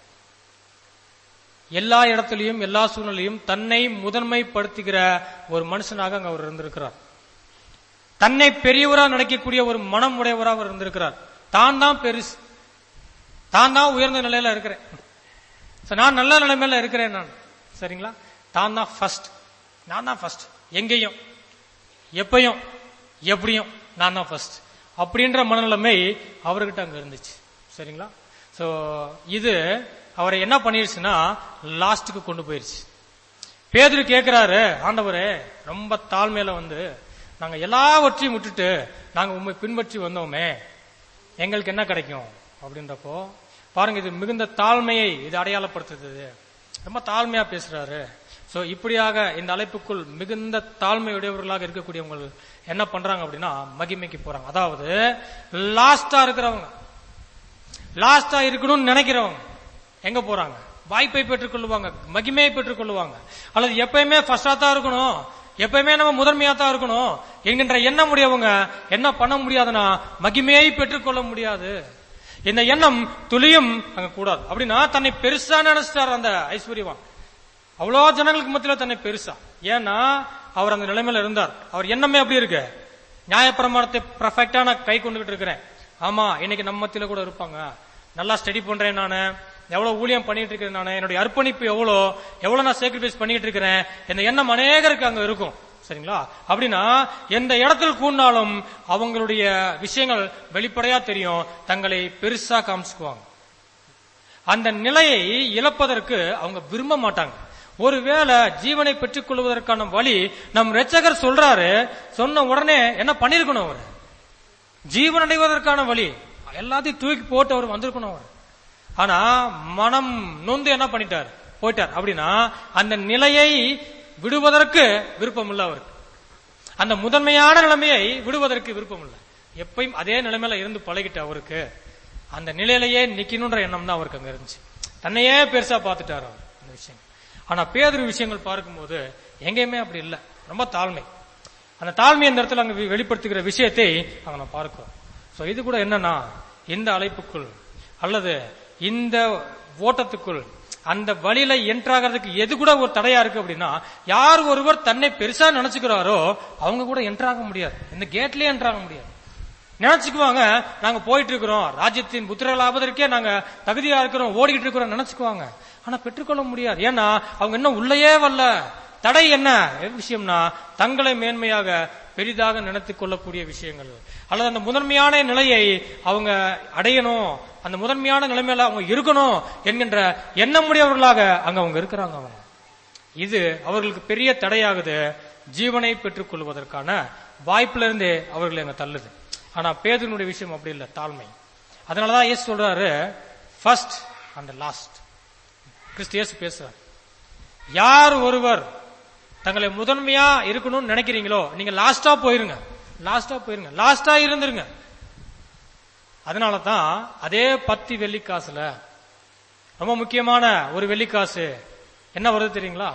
எல்லா இடத்துலயும் எல்லா சூழ்நிலையும் தன்னை முதன்மைப்படுத்துகிற ஒரு மனுஷனாக அங்க அவர் இருந்திருக்கிறார் தன்னை பெரியவரா நினைக்கக்கூடிய ஒரு மனம் உடையவரா அவர் இருந்திருக்கிறார் தான் தான் பெருசு தான் தான் உயர்ந்த நிலையில இருக்கிறேன் So, நான் நல்ல நிலைமையில இருக்கிறேன் நான் சரிங்களா தான் தான் ஃபர்ஸ்ட் நான் தான் ஃபர்ஸ்ட் எங்கேயும் எப்பயும் எப்படியும் நான் தான் ஃபர்ஸ்ட் அப்படின்ற மனநிலைமை அவர்கிட்ட அங்க இருந்துச்சு சரிங்களா சோ இது அவரை என்ன பண்ணிருச்சுன்னா லாஸ்ட்டுக்கு கொண்டு போயிருச்சு பேதுரு கேக்குறாரு ஆண்டவரே ரொம்ப தாழ்மையில வந்து நாங்க எல்லாவற்றையும் விட்டுட்டு நாங்க உண்மை பின்பற்றி வந்தோமே எங்களுக்கு என்ன கிடைக்கும் அப்படின்றப்போ பாருங்க இது மிகுந்த தாழ்மையை இது அடையாளப்படுத்துது ரொம்ப தாழ்மையா பேசுறாரு சோ இப்படியாக இந்த அழைப்புக்குள் மிகுந்த தாழ்மையுடையவர்களாக இருக்கக்கூடியவங்க என்ன பண்றாங்க அப்படின்னா மகிமைக்கு போறாங்க அதாவது லாஸ்டா இருக்கிறவங்க லாஸ்டா இருக்கணும்னு நினைக்கிறவங்க எங்க போறாங்க வாய்ப்பை பெற்றுக் கொள்ளுவாங்க மகிமையை பெற்றுக் கொள்ளுவாங்க அல்லது எப்பயுமே ஃபர்ஸ்டா தான் இருக்கணும் எப்பயுமே நம்ம முதன்மையா தான் இருக்கணும் என்கின்ற எண்ணம் உடையவங்க என்ன பண்ண முடியாதுன்னா மகிமையை பெற்றுக்கொள்ள முடியாது இந்த எண்ணம் துளியும் அங்க கூடாது அப்படின்னா தன்னை பெருசா நினைச்சிட்டார் அந்த ஐஸ்வர்யவான் அவ்வளோ ஜனங்களுக்கு மத்தியில தன்னை பெருசா ஏன்னா அவர் அந்த நிலைமையில இருந்தார் அவர் எண்ணமே அப்படி இருக்கு நியாயப்பிரமாணத்தை பர்ஃபெக்டா நான் கை கொண்டுகிட்டு இருக்கிறேன் ஆமா இன்னைக்கு நம்ம மத்தியில கூட இருப்பாங்க நல்லா ஸ்டடி பண்றேன் நானு எவ்வளவு ஊழியம் பண்ணிட்டு இருக்கிறேன் நானு என்னுடைய அர்ப்பணிப்பு எவ்வளோ எவ்வளவு நான் சாக்ரிஃபைஸ் பண்ணிட்டு இருக்கிறேன் இந்த எண்ணம் அநேகருக்கு அங்க இருக்கும் சரிங்களா அப்படின்னா எந்த இடத்தில் கூடினாலும் அவங்களுடைய விஷயங்கள் வெளிப்படையா தெரியும் தங்களை பெருசா காமிச்சுக்குவாங்க அந்த நிலையை இழப்பதற்கு அவங்க விரும்ப மாட்டாங்க ஒருவேளை ஜீவனை பெற்றுக் கொள்வதற்கான வழி நம் ரட்சகர் சொல்றாரு சொன்ன உடனே என்ன பண்ணிருக்கணும் அவர் ஜீவன் அடைவதற்கான வழி எல்லாத்தையும் தூக்கி போட்டு அவர் வந்திருக்கணும் அவர் ஆனா மனம் நொந்து என்ன பண்ணிட்டார் போயிட்டார் அப்படின்னா அந்த நிலையை விடுவதற்கு விருப்பம் இல்லை அவருக்கு அந்த முதன்மையான நிலைமையை விடுவதற்கு விருப்பம் இல்லை எப்பயும் அதே நிலைமையில இருந்து பழகிட்ட அவருக்கு அந்த நிலையிலேயே நிக்கணும்ன்ற எண்ணம் தான் அவருக்கு அங்க இருந்துச்சு தன்னையே பெருசா பார்த்துட்டார் அவர் இந்த விஷயம் ஆனா பேதர் விஷயங்கள் பார்க்கும்போது எங்கேயுமே அப்படி இல்லை ரொம்ப தாழ்மை அந்த தாழ்மை இந்த இடத்துல அங்க வெ- வெளிப்படுத்துகிற விஷயத்தை அங்க நம்ம பார்க்கிறோம் சோ இது கூட என்னன்னா இந்த அழைப்புக்குள் அல்லது இந்த ஓட்டத்துக்குள் அந்த வழியில என்ட்ராகிறதுக்கு எது கூட ஒரு தடையா இருக்கு அப்படின்னா யார் ஒருவர் தன்னை பெருசா நினைச்சுக்கிறாரோ அவங்க கூட என்ட்ராக முடியாது இந்த கேட்லயே என்ட்ராக முடியாது நினைச்சுக்குவாங்க நாங்க போயிட்டு இருக்கிறோம் ராஜ்யத்தின் புத்திரர்கள் ஆவதற்கே நாங்க தகுதியா இருக்கிறோம் ஓடிக்கிட்டு இருக்கிறோம் நினைச்சுக்குவாங்க ஆனா பெற்றுக்கொள்ள முடியாது ஏன்னா அவங்க இன்னும் உள்ளேயே வரல தடை என்ன எது விஷயம்னா தங்களை மேன்மையாக பெரிதாக நினைத்துக் கொள்ளக்கூடிய விஷயங்கள் அல்லது அந்த முதன்மையான நிலையை அவங்க அடையணும் அந்த முதன்மையான நிலைமையில அவங்க இருக்கணும் என்கின்ற எண்ணமுடையவர்களாக அங்க அவங்க இருக்கிறாங்க அவங்க இது அவர்களுக்கு பெரிய தடையாகுது ஜீவனை பெற்றுக் கொள்வதற்கான வாய்ப்புல இருந்தே அவர்களை அங்க தள்ளுது ஆனா பேதனுடைய விஷயம் அப்படி இல்லை தாழ்மை அதனாலதான் இயேசு சொல்றாரு ஃபர்ஸ்ட் அண்ட் லாஸ்ட் கிறிஸ்து இயேசு பேசுறார் யார் ஒருவர் தங்களை முதன்மையா இருக்கணும்னு நினைக்கிறீங்களோ நீங்க லாஸ்டா போயிருங்க லாஸ்டா போயிருங்க லாஸ்டா இருந்துருங்க அதனால தான் அதே பத்து வெள்ளிக்காசுல ரொம்ப முக்கியமான ஒரு வெள்ளிக்காசு என்ன வருது தெரியுங்களா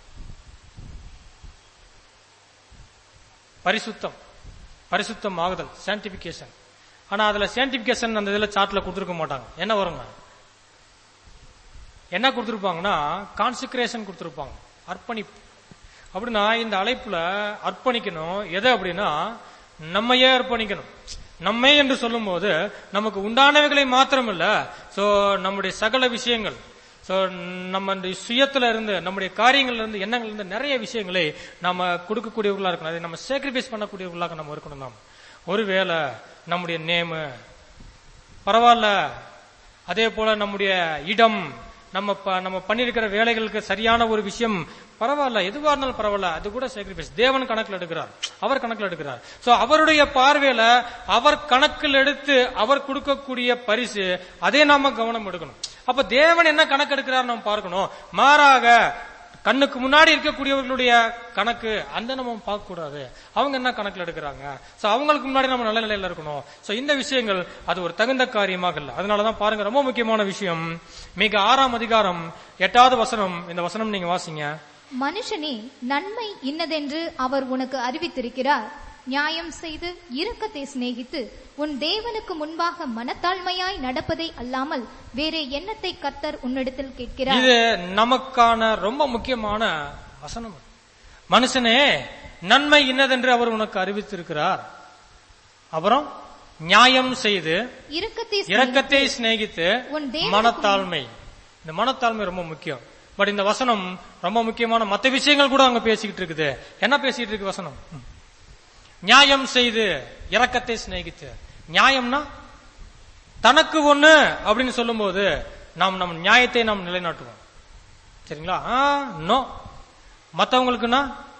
பரிசுத்தம் பரிசுத்தம் ஆகுதல் சான்டிபிகேஷன் ஆனா அதுல சான்டிபிகேஷன் அந்த இதுல சார்ட்ல கொடுத்துருக்க மாட்டாங்க என்ன வருங்க என்ன கொடுத்துருப்பாங்கன்னா கான்சிக்ரேஷன் கொடுத்துருப்பாங்க அர்ப்பணிப்பு அப்படின்னா இந்த அழைப்புல அர்ப்பணிக்கணும் எதை அப்படின்னா நம்மையே அர்ப்பணிக்கணும் நம்மை என்று சொல்லும்போது நமக்கு உண்டானவைகளை மாத்திரம் இல்ல சோ நம்முடைய சகல விஷயங்கள் சோ நம்ம இந்த சுயத்துல இருந்து நம்முடைய காரியங்கள்ல இருந்து எண்ணங்கள்ல இருந்து நிறைய விஷயங்களை நாம கொடுக்கக்கூடியவர்களா இருக்கணும் அதை நம்ம சாக்ரிஃபைஸ் பண்ணக்கூடியவர்களாக நம்ம இருக்கணும் நாம் ஒருவேளை நம்முடைய நேமு பரவாயில்ல அதே போல நம்முடைய இடம் நம்ம ப- நம்ம பண்ணிருக்கிற வேலைகளுக்கு சரியான ஒரு விஷயம் பரவாயில்ல எதுவா இருந்தாலும் பரவாயில்ல அது கூட சாக்ரிஃபைஸ் தேவன் கணக்கில் எடுக்கிறார் அவர் கணக்கில் எடுக்கிறார் சோ அவருடைய பார்வையில அவர் கணக்கில் எடுத்து அவர் கொடுக்கக்கூடிய பரிசு அதே நாம கவனம் எடுக்கணும் அப்ப தேவன் என்ன கணக்கு எடுக்கிறார் நம்ம பார்க்கணும் மாறாக கண்ணுக்கு முன்னாடி இருக்கக்கூடியவர்களுடைய கணக்கு அந்த நம்ம பார்க்க கூடாது அவங்க என்ன கணக்குல எடுக்கிறாங்க சோ அவங்களுக்கு முன்னாடி நம்ம நல்ல நிலையில இருக்கணும் சோ இந்த விஷயங்கள் அது ஒரு தகுந்த காரியமாக இல்ல அதனாலதான் பாருங்க ரொம்ப முக்கியமான விஷயம் மிக ஆறாம் அதிகாரம் எட்டாவது வசனம் இந்த வசனம் நீங்க வாசிங்க மனுஷனே நன்மை இன்னதென்று அவர் உனக்கு அறிவித்திருக்கிறார் நியாயம் செய்து இரக்கத்தை சிநேகித்து உன் தேவனுக்கு முன்பாக மனத்தாழ்மையாய் நடப்பதை அல்லாமல் வேறே எண்ணத்தை கர்த்தர் உன்னிடத்தில் கேட்கிறார் இது நமக்கான ரொம்ப முக்கியமான வசனம் மனுஷனே நன்மை இன்னதென்று அவர் உனக்கு அறிவித்திருக்கிறார் அப்புறம் நியாயம் செய்து இரக்கத்தை இரக்கத்தை சிநேகித்து உன் தேவனுக்கு மனத்தாழ்மை இந்த மனத்தாழ்மை ரொம்ப முக்கியம் பட் இந்த வசனம் ரொம்ப முக்கியமான மத்த விஷயங்கள் கூட அங்க பேசிக்கிட்டு இருக்குது என்ன பேசிட்டு இருக்கு வசனம் ம். நியாயம் செய்து இரக்கத்தை சிநேகித்து நியாயம்னா தனக்கு ஒண்ணு அப்படின்னு சொல்லும்போது நாம் நம் நியாயத்தை நாம் நிலைநாட்டுவோம் சரிங்களா நோ மத்தவங்களுக்குன்னா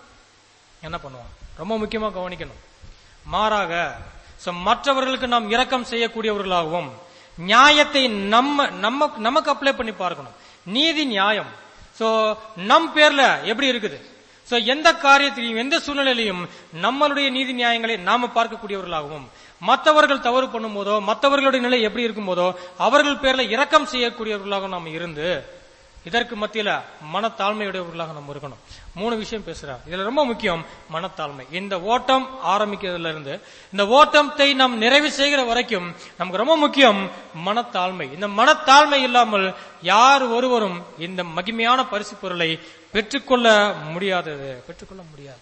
என்ன பண்ணுவோம் ரொம்ப முக்கியமா கவனிக்கணும் மாறாக so மற்றவர்களுக்கு நாம் இரக்கம் செய்யக்கூடியவர்களாகவும் நியாயத்தை நம்ம நம்ம நமக்கு அப்ளை பண்ணி பார்க்கணும் நீதி நியாயம் சோ நம் பேர்ல எப்படி இருக்குது சோ எந்த காரியத்திலையும் எந்த சூழ்நிலையிலையும் நம்மளுடைய நீதி நியாயங்களை நாம பார்க்கக்கூடியவர்களாகவும் மற்றவர்கள் தவறு பண்ணும்போதோ மற்றவர்களுடைய நிலை எப்படி இருக்கும்போதோ அவர்கள் பேர்ல இரக்கம் செய்யக்கூடியவர்களாக நாம் இருந்து இதற்கு மத்தியில மனத்தாழ்மையுடையவர்களாக நம்ம இருக்கணும் மூணு விஷயம் பேசுறார் இதுல ரொம்ப முக்கியம் மனத்தாழ்மை இந்த ஓட்டம் ஆரம்பிக்கிறதுல இருந்து இந்த ஓட்டத்தை நாம் நிறைவு செய்கிற வரைக்கும் நமக்கு ரொம்ப முக்கியம் மனத்தாழ்மை இந்த மனத்தாழ்மை இல்லாமல் யார் ஒருவரும் இந்த மகிமையான பரிசு பொருளை பெற்றுக்கொள்ள முடியாதது பெற்றுக்கொள்ள முடியாது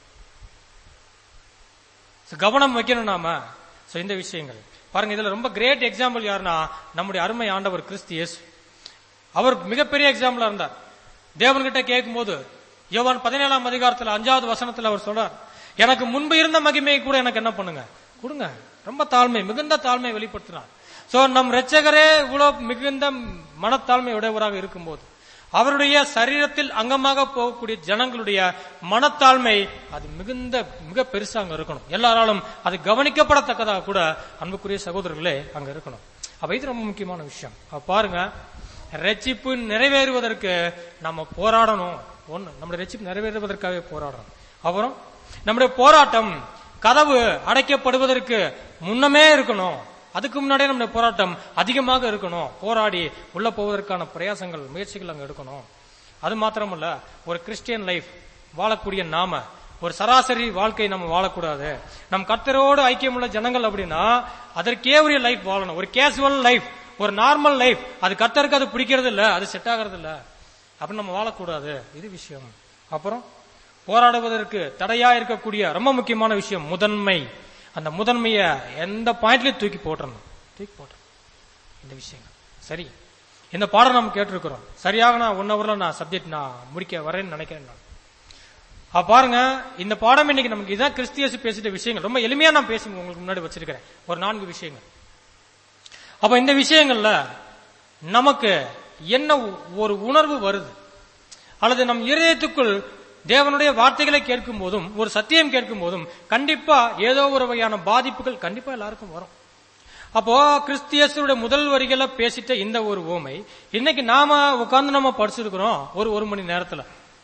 So, கவனம் வைக்கணும் நாம So, இந்த விஷயங்கள் பாருங்க இதுல ரொம்ப கிரேட் எக்ஸாம்பிள் யாருன்னா நம்முடைய அருமை ஆண்டவர் கிறிஸ்து இயேசு அவர் மிகப்பெரிய எக்ஸாம்பிளா இருந்தார் தேவன்கிட்ட கேட்கும்போது யோவான் பதினேழாம் அதிகாரத்துல அஞ்சாவது வசனத்துல அவர் சொல்றார் எனக்கு முன்பு இருந்த மகிமையை கூட எனக்கு என்ன பண்ணுங்க கொடுங்க ரொம்ப தாழ்மை மிகுந்த தாழ்மை வெளிப்படுத்தினார் சோ நம் இரட்சகரே இவ்வளவு மிகுந்த மனத்தாழ்மை உடையவராக இருக்கும்போது அவருடைய சரீரத்தில் அங்கமாக போகக்கூடிய ஜனங்களுடைய மனத்தாழ்மை அது மிகுந்த மிக பெருசா அங்க இருக்கணும் எல்லாராலும் அது கவனிக்கப்படத்தக்கதாக கூட அன்புக்குரிய சகோதரர்களே அங்க இருக்கணும் அப்ப இது ரொம்ப முக்கியமான விஷயம் அப்ப பாருங்க ரட்சிப்பு நிறைவேறுவதற்கு நம்ம போராடணும் ஒண்ணு நம்முடைய ரட்சிப்பு நிறைவேறுவதற்காகவே போராடணும் அப்புறம் நம்முடைய போராட்டம் கதவு அடைக்கப்படுவதற்கு முன்னமே இருக்கணும் அதுக்கு முன்னாடியே நம்முடைய போராட்டம் அதிகமாக இருக்கணும் போராடி உள்ள போவதற்கான பிரயாசங்கள் முயற்சிகள் அங்க எடுக்கணும் அது மாத்திரமல்ல ஒரு கிறிஸ்டியன் லைஃப் வாழக்கூடிய நாம ஒரு சராசரி வாழ்க்கை நம்ம வாழக்கூடாது நம் கர்த்தரோடு ஐக்கியமுள்ள ஜனங்கள் அப்படின்னா அதற்கே உரிய லைஃப் வாழணும் ஒரு கேசுவல் லைஃப் ஒரு நார்மல் லைஃப் அது கர்த்தருக்கு அது பிடிக்கிறது இல்ல அது செட் ஆகிறது இல்ல அப்படி நம்ம வாழக்கூடாது இது விஷயம் அப்புறம் போராடுவதற்கு தடையா இருக்கக்கூடிய ரொம்ப முக்கியமான விஷயம் முதன்மை அந்த முதன்மைய எந்த பாயிண்ட்லயும் தூக்கி போட்டுறணும் தூக்கி போட்டுறணும் இந்த விஷயங்கள் சரி இந்த பாடம் நம்ம கேட்டிருக்கிறோம் சரியாக நான் ஒன் ஹவர்ல நான் சப்ஜெக்ட் நான் முடிக்க வரேன்னு நினைக்கிறேன் நான் அப்ப பாருங்க இந்த பாடம் இன்னைக்கு நமக்கு இதான் கிறிஸ்தியஸ் பேசிட்ட விஷயங்கள் ரொம்ப எளிமையா நான் பேசி உங்களுக்கு முன்னாடி வச்சிருக்கிறேன் ஒரு நான்கு விஷயங்கள் அப்ப இந்த விஷயங்கள்ல நமக்கு என்ன ஒரு உணர்வு வருது அல்லது நம் இருதயத்துக்குள் தேவனுடைய வார்த்தைகளை கேட்கும் போதும் ஒரு சத்தியம் கேட்கும் போதும் கண்டிப்பா ஏதோ ஒரு வகையான பாதிப்புகள் கண்டிப்பா எல்லாருக்கும் வரும் அப்போ கிறிஸ்தியஸருடைய முதல் வரிகளை பேசிட்ட இந்த ஒரு ஓமை இன்னைக்கு நாம உட்கார்ந்து நம்ம படிச்சிருக்கிறோம் ஒரு ஒரு மணி நேரத்துல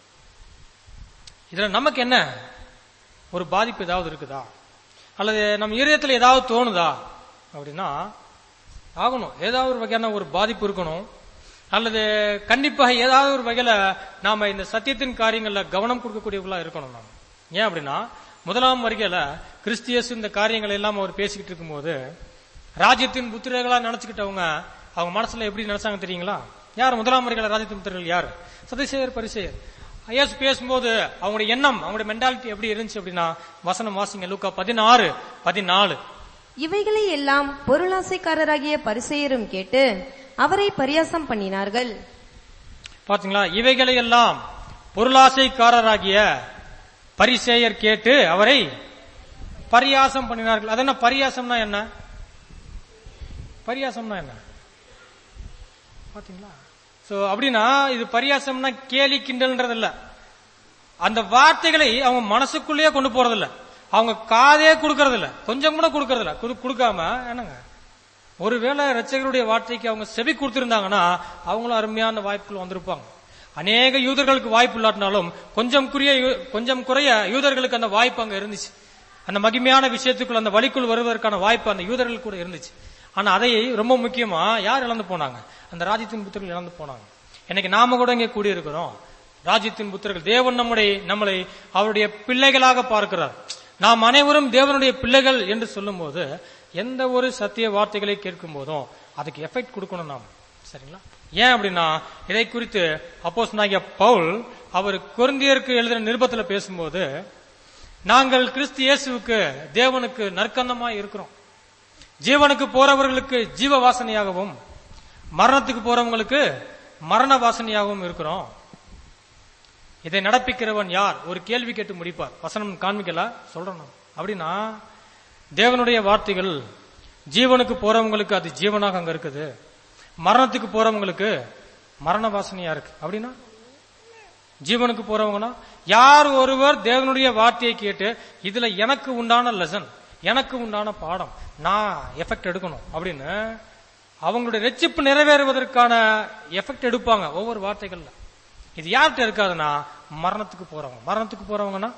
இதுல நமக்கு என்ன ஒரு பாதிப்பு ஏதாவது இருக்குதா அல்லது நம்ம இருதயத்துல ஏதாவது தோணுதா அப்படின்னா ஆகணும் ஏதாவது ஒரு வகையான ஒரு பாதிப்பு இருக்கணும் அல்லது கண்டிப்பாக ஏதாவது ஒரு வகையில நாம இந்த சத்தியத்தின் காரியங்கள்ல கவனம் கொடுக்கக்கூடியவர்களா இருக்கணும் நாம ஏன் அப்படின்னா முதலாம் வருகையில கிறிஸ்தியஸ் இந்த காரியங்களை எல்லாம் அவர் பேசிக்கிட்டு இருக்கும்போது ராஜ்யத்தின் புத்திரர்களா நினைச்சுக்கிட்டவங்க அவங்க மனசுல எப்படி நினைச்சாங்க தெரியுங்களா யார் முதலாம் வருகையில ராஜ்யத்தின் புத்திரர்கள் யார் சதிசேயர் பரிசேயர் இயேசு பேசும்போது அவங்களுடைய எண்ணம் அவங்களுடைய மென்டாலிட்டி எப்படி இருந்துச்சு அப்படின்னா வசனம் வாசிங்க லூக்கா பதினாறு பதினாலு இவைகளை எல்லாம் பொருளாசைக்காரராகிய பரிசேயரும் கேட்டு அவரை பரியாசம் பண்ணினார்கள் பாத்தீங்களா இவைகளை எல்லாம் பொருளாசைக்காரராகிய பரிசேயர் கேட்டு அவரை பரியாசம் பண்ணினார்கள் அது என்ன பரியாசம்னா என்ன பரியாசம்னா என்ன பாத்தீங்களா சோ அப்படின்னா இது பரியாசம்னா கேலி கிண்டல்ன்றது இல்ல அந்த வார்த்தைகளை அவங்க மனசுக்குள்ளேயே கொண்டு போறது இல்ல அவங்க காதே கொடுக்கறது இல்ல கொஞ்சம் கூட கொடுக்கறது இல்ல குடு- கொடுக்காம என்னங்க ஒருவேளை ரட்சகருடைய வார்த்தைக்கு அவங்க செவி கொடுத்திருந்தாங்கன்னா அவங்களும் அருமையான வாய்ப்புகள் வந்திருப்பாங்க அநேக யூதர்களுக்கு வாய்ப்பு இல்லாட்டினாலும் கொஞ்சம் குறைய கொஞ்சம் குறைய யூதர்களுக்கு அந்த வாய்ப்பு அங்க இருந்துச்சு அந்த மகிமையான விஷயத்துக்குள் அந்த வழிக்குள் வருவதற்கான வாய்ப்பு அந்த யூதர்களுக்கு கூட இருந்துச்சு ஆனா அதை ரொம்ப முக்கியமா யார் இழந்து போனாங்க அந்த ராஜ்யத்தின் புத்தர்கள் இழந்து போனாங்க இன்னைக்கு நாம கூட இங்கே கூடியிருக்கிறோம் ராஜ்யத்தின் புத்தர்கள் தேவன் நம்முடைய நம்மளை அவருடைய பிள்ளைகளாக பார்க்கிறார் நாம் அனைவரும் தேவனுடைய பிள்ளைகள் என்று சொல்லும்போது எந்த ஒரு சத்திய வார்த்தைகளை கேட்கும் போதும் அதுக்கு எஃபெக்ட் கொடுக்கணும் நாம் சரிங்களா ஏன் அப்படின்னா இதை குறித்து அப்போஸ் பவுல் அவர் கொரிந்தியருக்கு எழுதின நிருபத்துல பேசும்போது நாங்கள் கிறிஸ்து இயேசுவுக்கு தேவனுக்கு நற்கந்தமாய் இருக்கிறோம் ஜீவனுக்கு போறவர்களுக்கு ஜீவ வாசனையாகவும் மரணத்துக்கு போறவங்களுக்கு மரண வாசனையாகவும் இருக்கிறோம் இதை நடப்பிக்கிறவன் யார் ஒரு கேள்வி கேட்டு முடிப்பார் வசனம் காண்பிக்கல சொல்றேன் நான். அப்படின்னா தேவனுடைய வார்த்தைகள் ஜீவனுக்கு போறவங்களுக்கு அது ஜீவனாக அங்க இருக்குது மரணத்துக்கு போறவங்களுக்கு மரண வாசனையா இருக்கு அப்படின்னா ஜீவனுக்கு போறவங்கன்னா யார் ஒருவர் தேவனுடைய வார்த்தையை கேட்டு இதுல எனக்கு உண்டான லெசன் எனக்கு உண்டான பாடம் நான் எஃபெக்ட் எடுக்கணும் அப்படின்னு அவங்களுடைய ரெச்சிப்பு நிறைவேறுவதற்கான எஃபெக்ட் எடுப்பாங்க ஒவ்வொரு வார்த்தைகள்ல இது யார்கிட்ட இருக்காதுன்னா மரணத்துக்கு போறவங்க மரணத்துக்கு போறவங்கன்னா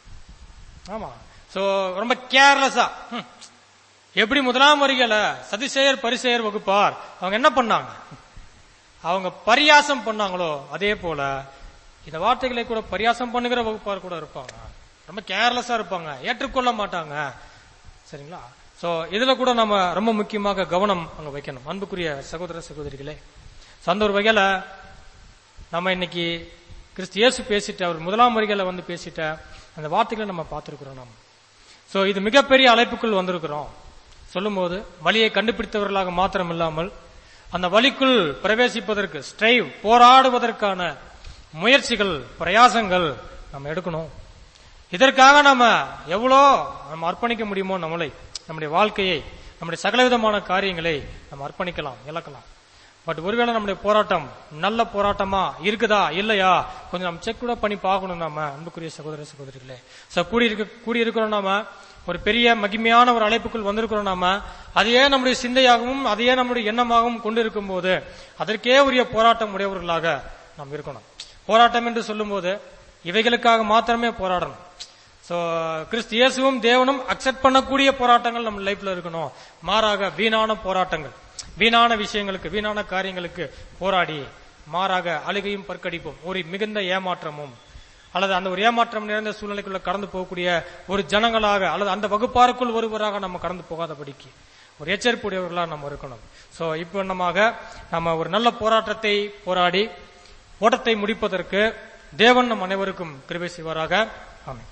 ஆமா சோ ரொம்ப கேர்லெஸ்ஸா எப்படி முதலாம் வருகையில சதிசெயர் பரிசெயர் வகுப்பார் அவங்க என்ன பண்ணாங்க அவங்க பரியாசம் பண்ணாங்களோ அதே போல இந்த வார்த்தைகளை கூட பரியாசம் பண்ணுகிற வகுப்பார் கூட இருப்பாங்க ரொம்ப கேர்லெஸ்ஸா இருப்பாங்க ஏற்றுக்கொள்ள மாட்டாங்க சரிங்களா சோ இதுல கூட நம்ம ரொம்ப முக்கியமாக கவனம் அங்க வைக்கணும் அன்புக்குரிய சகோதர சகோதரிகளே So, அந்த ஒரு வகையில நம்ம இன்னைக்கு கிறிஸ்து இயேசு பேசிட்ட அவர் முதலாம் வருகையில வந்து பேசிட்ட அந்த வார்த்தைகளை நம்ம பார்த்திருக்கிறோம் நாம் சோ இது மிகப்பெரிய அழைப்புக்குள் வந்திருக்கிறோம் சொல்லும்போது வழியை கண்டுபிடித்தவர்களாக மாத்திரம் இல்லாமல் அந்த வழிக்குள் பிரவேசிப்பதற்கு ஸ்ட்ரைவ் போராடுவதற்கான முயற்சிகள் பிரயாசங்கள் நம்ம எடுக்கணும் இதற்காக நம்ம எவ்வளோ நம்ம அர்ப்பணிக்க முடியுமோ நம்மளை நம்முடைய வாழ்க்கையை நம்முடைய சகலவிதமான காரியங்களை நம்ம அர்ப்பணிக்கலாம் இழக்கலாம் பட் ஒருவேளை நம்முடைய போராட்டம் நல்ல போராட்டமா இருக்குதா இல்லையா கொஞ்சம் நம்ம செக் கூட பண்ணி பார்க்கணும் நாம அன்புக்குரிய சகோதர சகோதரிகளே சோ கூடி இருக்க கூடி இருக்கிறோம் நாம ஒரு பெரிய மகிமையான ஒரு அழைப்புக்குள் வந்திருக்கிறோம் நாம அதையே நம்முடைய சிந்தையாகவும் அதையே நம்முடைய எண்ணமாகவும் கொண்டிருக்கும் போது அதற்கே உரிய போராட்டம் உடையவர்களாக நாம் இருக்கணும் போராட்டம் என்று சொல்லும்போது இவைகளுக்காக மாத்திரமே போராடணும் சோ கிறிஸ்து இயேசுவும் தேவனும் அக்செப்ட் பண்ணக்கூடிய போராட்டங்கள் நம்ம லைஃப்ல இருக்கணும் மாறாக வீணான போராட்டங்கள் வீணான விஷயங்களுக்கு வீணான காரியங்களுக்கு போராடி மாறாக அழுகையும் பற்கடிப்பும் ஒரு மிகுந்த ஏமாற்றமும் அல்லது அந்த ஒரு ஏமாற்றம் நிறைந்த சூழ்நிலைக்குள்ள கடந்து போகக்கூடிய ஒரு ஜனங்களாக அல்லது அந்த வகுப்பாருக்குள் ஒருவராக நம்ம கடந்து போகாதபடிக்கு ஒரு எச்சரிப்புடையவர்களாக நம்ம இருக்கணும் சோ இப்போ நம்மாக நம்ம ஒரு நல்ல போராட்டத்தை போராடி ஓட்டத்தை முடிப்பதற்கு தேவன் நம் அனைவருக்கும் கிருபை செய்வாராக ஆமென்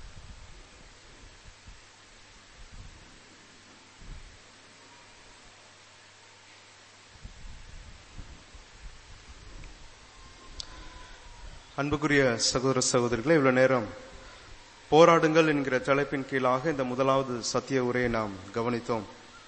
அன்புக்குரிய சகோதர சகோதரிகளே இவ்வளவு நேரம் போராடுங்கள் என்கிற தலைப்பின் கீழாக இந்த முதலாவது சத்திய உரையை நாம் கவனித்தோம்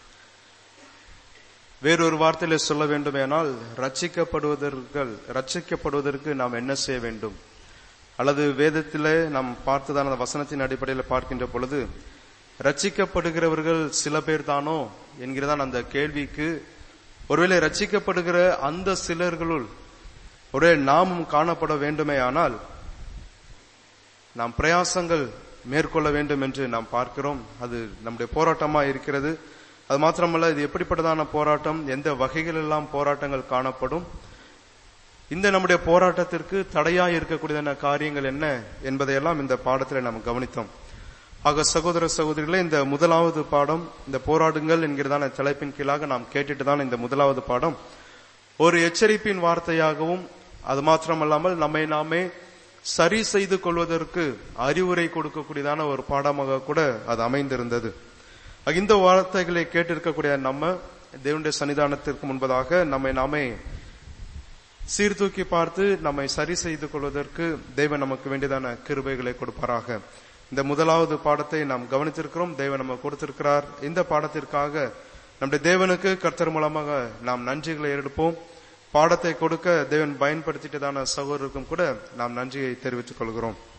வேறொரு வார்த்தையில சொல்ல வேண்டுமேனால் ரட்சிக்கப்படுவதற்கு ரட்சிக்கப்படுவதற்கு நாம் என்ன செய்ய வேண்டும் அல்லது வேதத்திலே நாம் பார்த்ததான அந்த வசனத்தின் அடிப்படையில் பார்க்கின்ற பொழுது ரட்சிக்கப்படுகிறவர்கள் சில பேர் தானோ என்கிறதான் அந்த கேள்விக்கு ஒருவேளை ரட்சிக்கப்படுகிற அந்த சிலர்களுள் ஒரே நாமும் காணப்பட வேண்டுமேயானால் நாம் பிரயாசங்கள் மேற்கொள்ள வேண்டும் என்று நாம் பார்க்கிறோம் அது நம்முடைய போராட்டமா இருக்கிறது அது மாத்திரமல்ல இது எப்படிப்பட்டதான போராட்டம் எந்த வகைகள் எல்லாம் போராட்டங்கள் காணப்படும் இந்த நம்முடைய போராட்டத்திற்கு தடையாய் இருக்கக்கூடியதான காரியங்கள் என்ன என்பதையெல்லாம் இந்த பாடத்தில் நாம் கவனித்தோம் ஆக சகோதர சகோதரிகளே இந்த முதலாவது பாடம் இந்த போராடுங்கள் என்கிறதான தலைப்பின் கீழாக நாம் கேட்டுட்டு தான் இந்த முதலாவது பாடம் ஒரு எச்சரிப்பின் வார்த்தையாகவும் அது மாத்திரமல்லாமல் நம்மை நாமே சரி செய்து கொள்வதற்கு அறிவுரை கொடுக்கக்கூடியதான ஒரு பாடமாக கூட அது அமைந்திருந்தது இந்த வார்த்தைகளை கேட்டிருக்கக்கூடிய நம்ம தேவனுடைய சன்னிதானத்திற்கு முன்பதாக நம்மை நாமே சீர்தூக்கி பார்த்து நம்மை சரி செய்து கொள்வதற்கு தேவன் நமக்கு வேண்டியதான கிருபைகளை கொடுப்பாராக இந்த முதலாவது பாடத்தை நாம் கவனித்திருக்கிறோம் தேவன் நமக்கு கொடுத்திருக்கிறார் இந்த பாடத்திற்காக நம்முடைய தேவனுக்கு கர்த்தர் மூலமாக நாம் நன்றிகளை எடுப்போம் பாடத்தை கொடுக்க தேவன் பயன்படுத்திட்டதான சகோதரருக்கும் கூட நாம் நன்றியை தெரிவித்துக் கொள்கிறோம்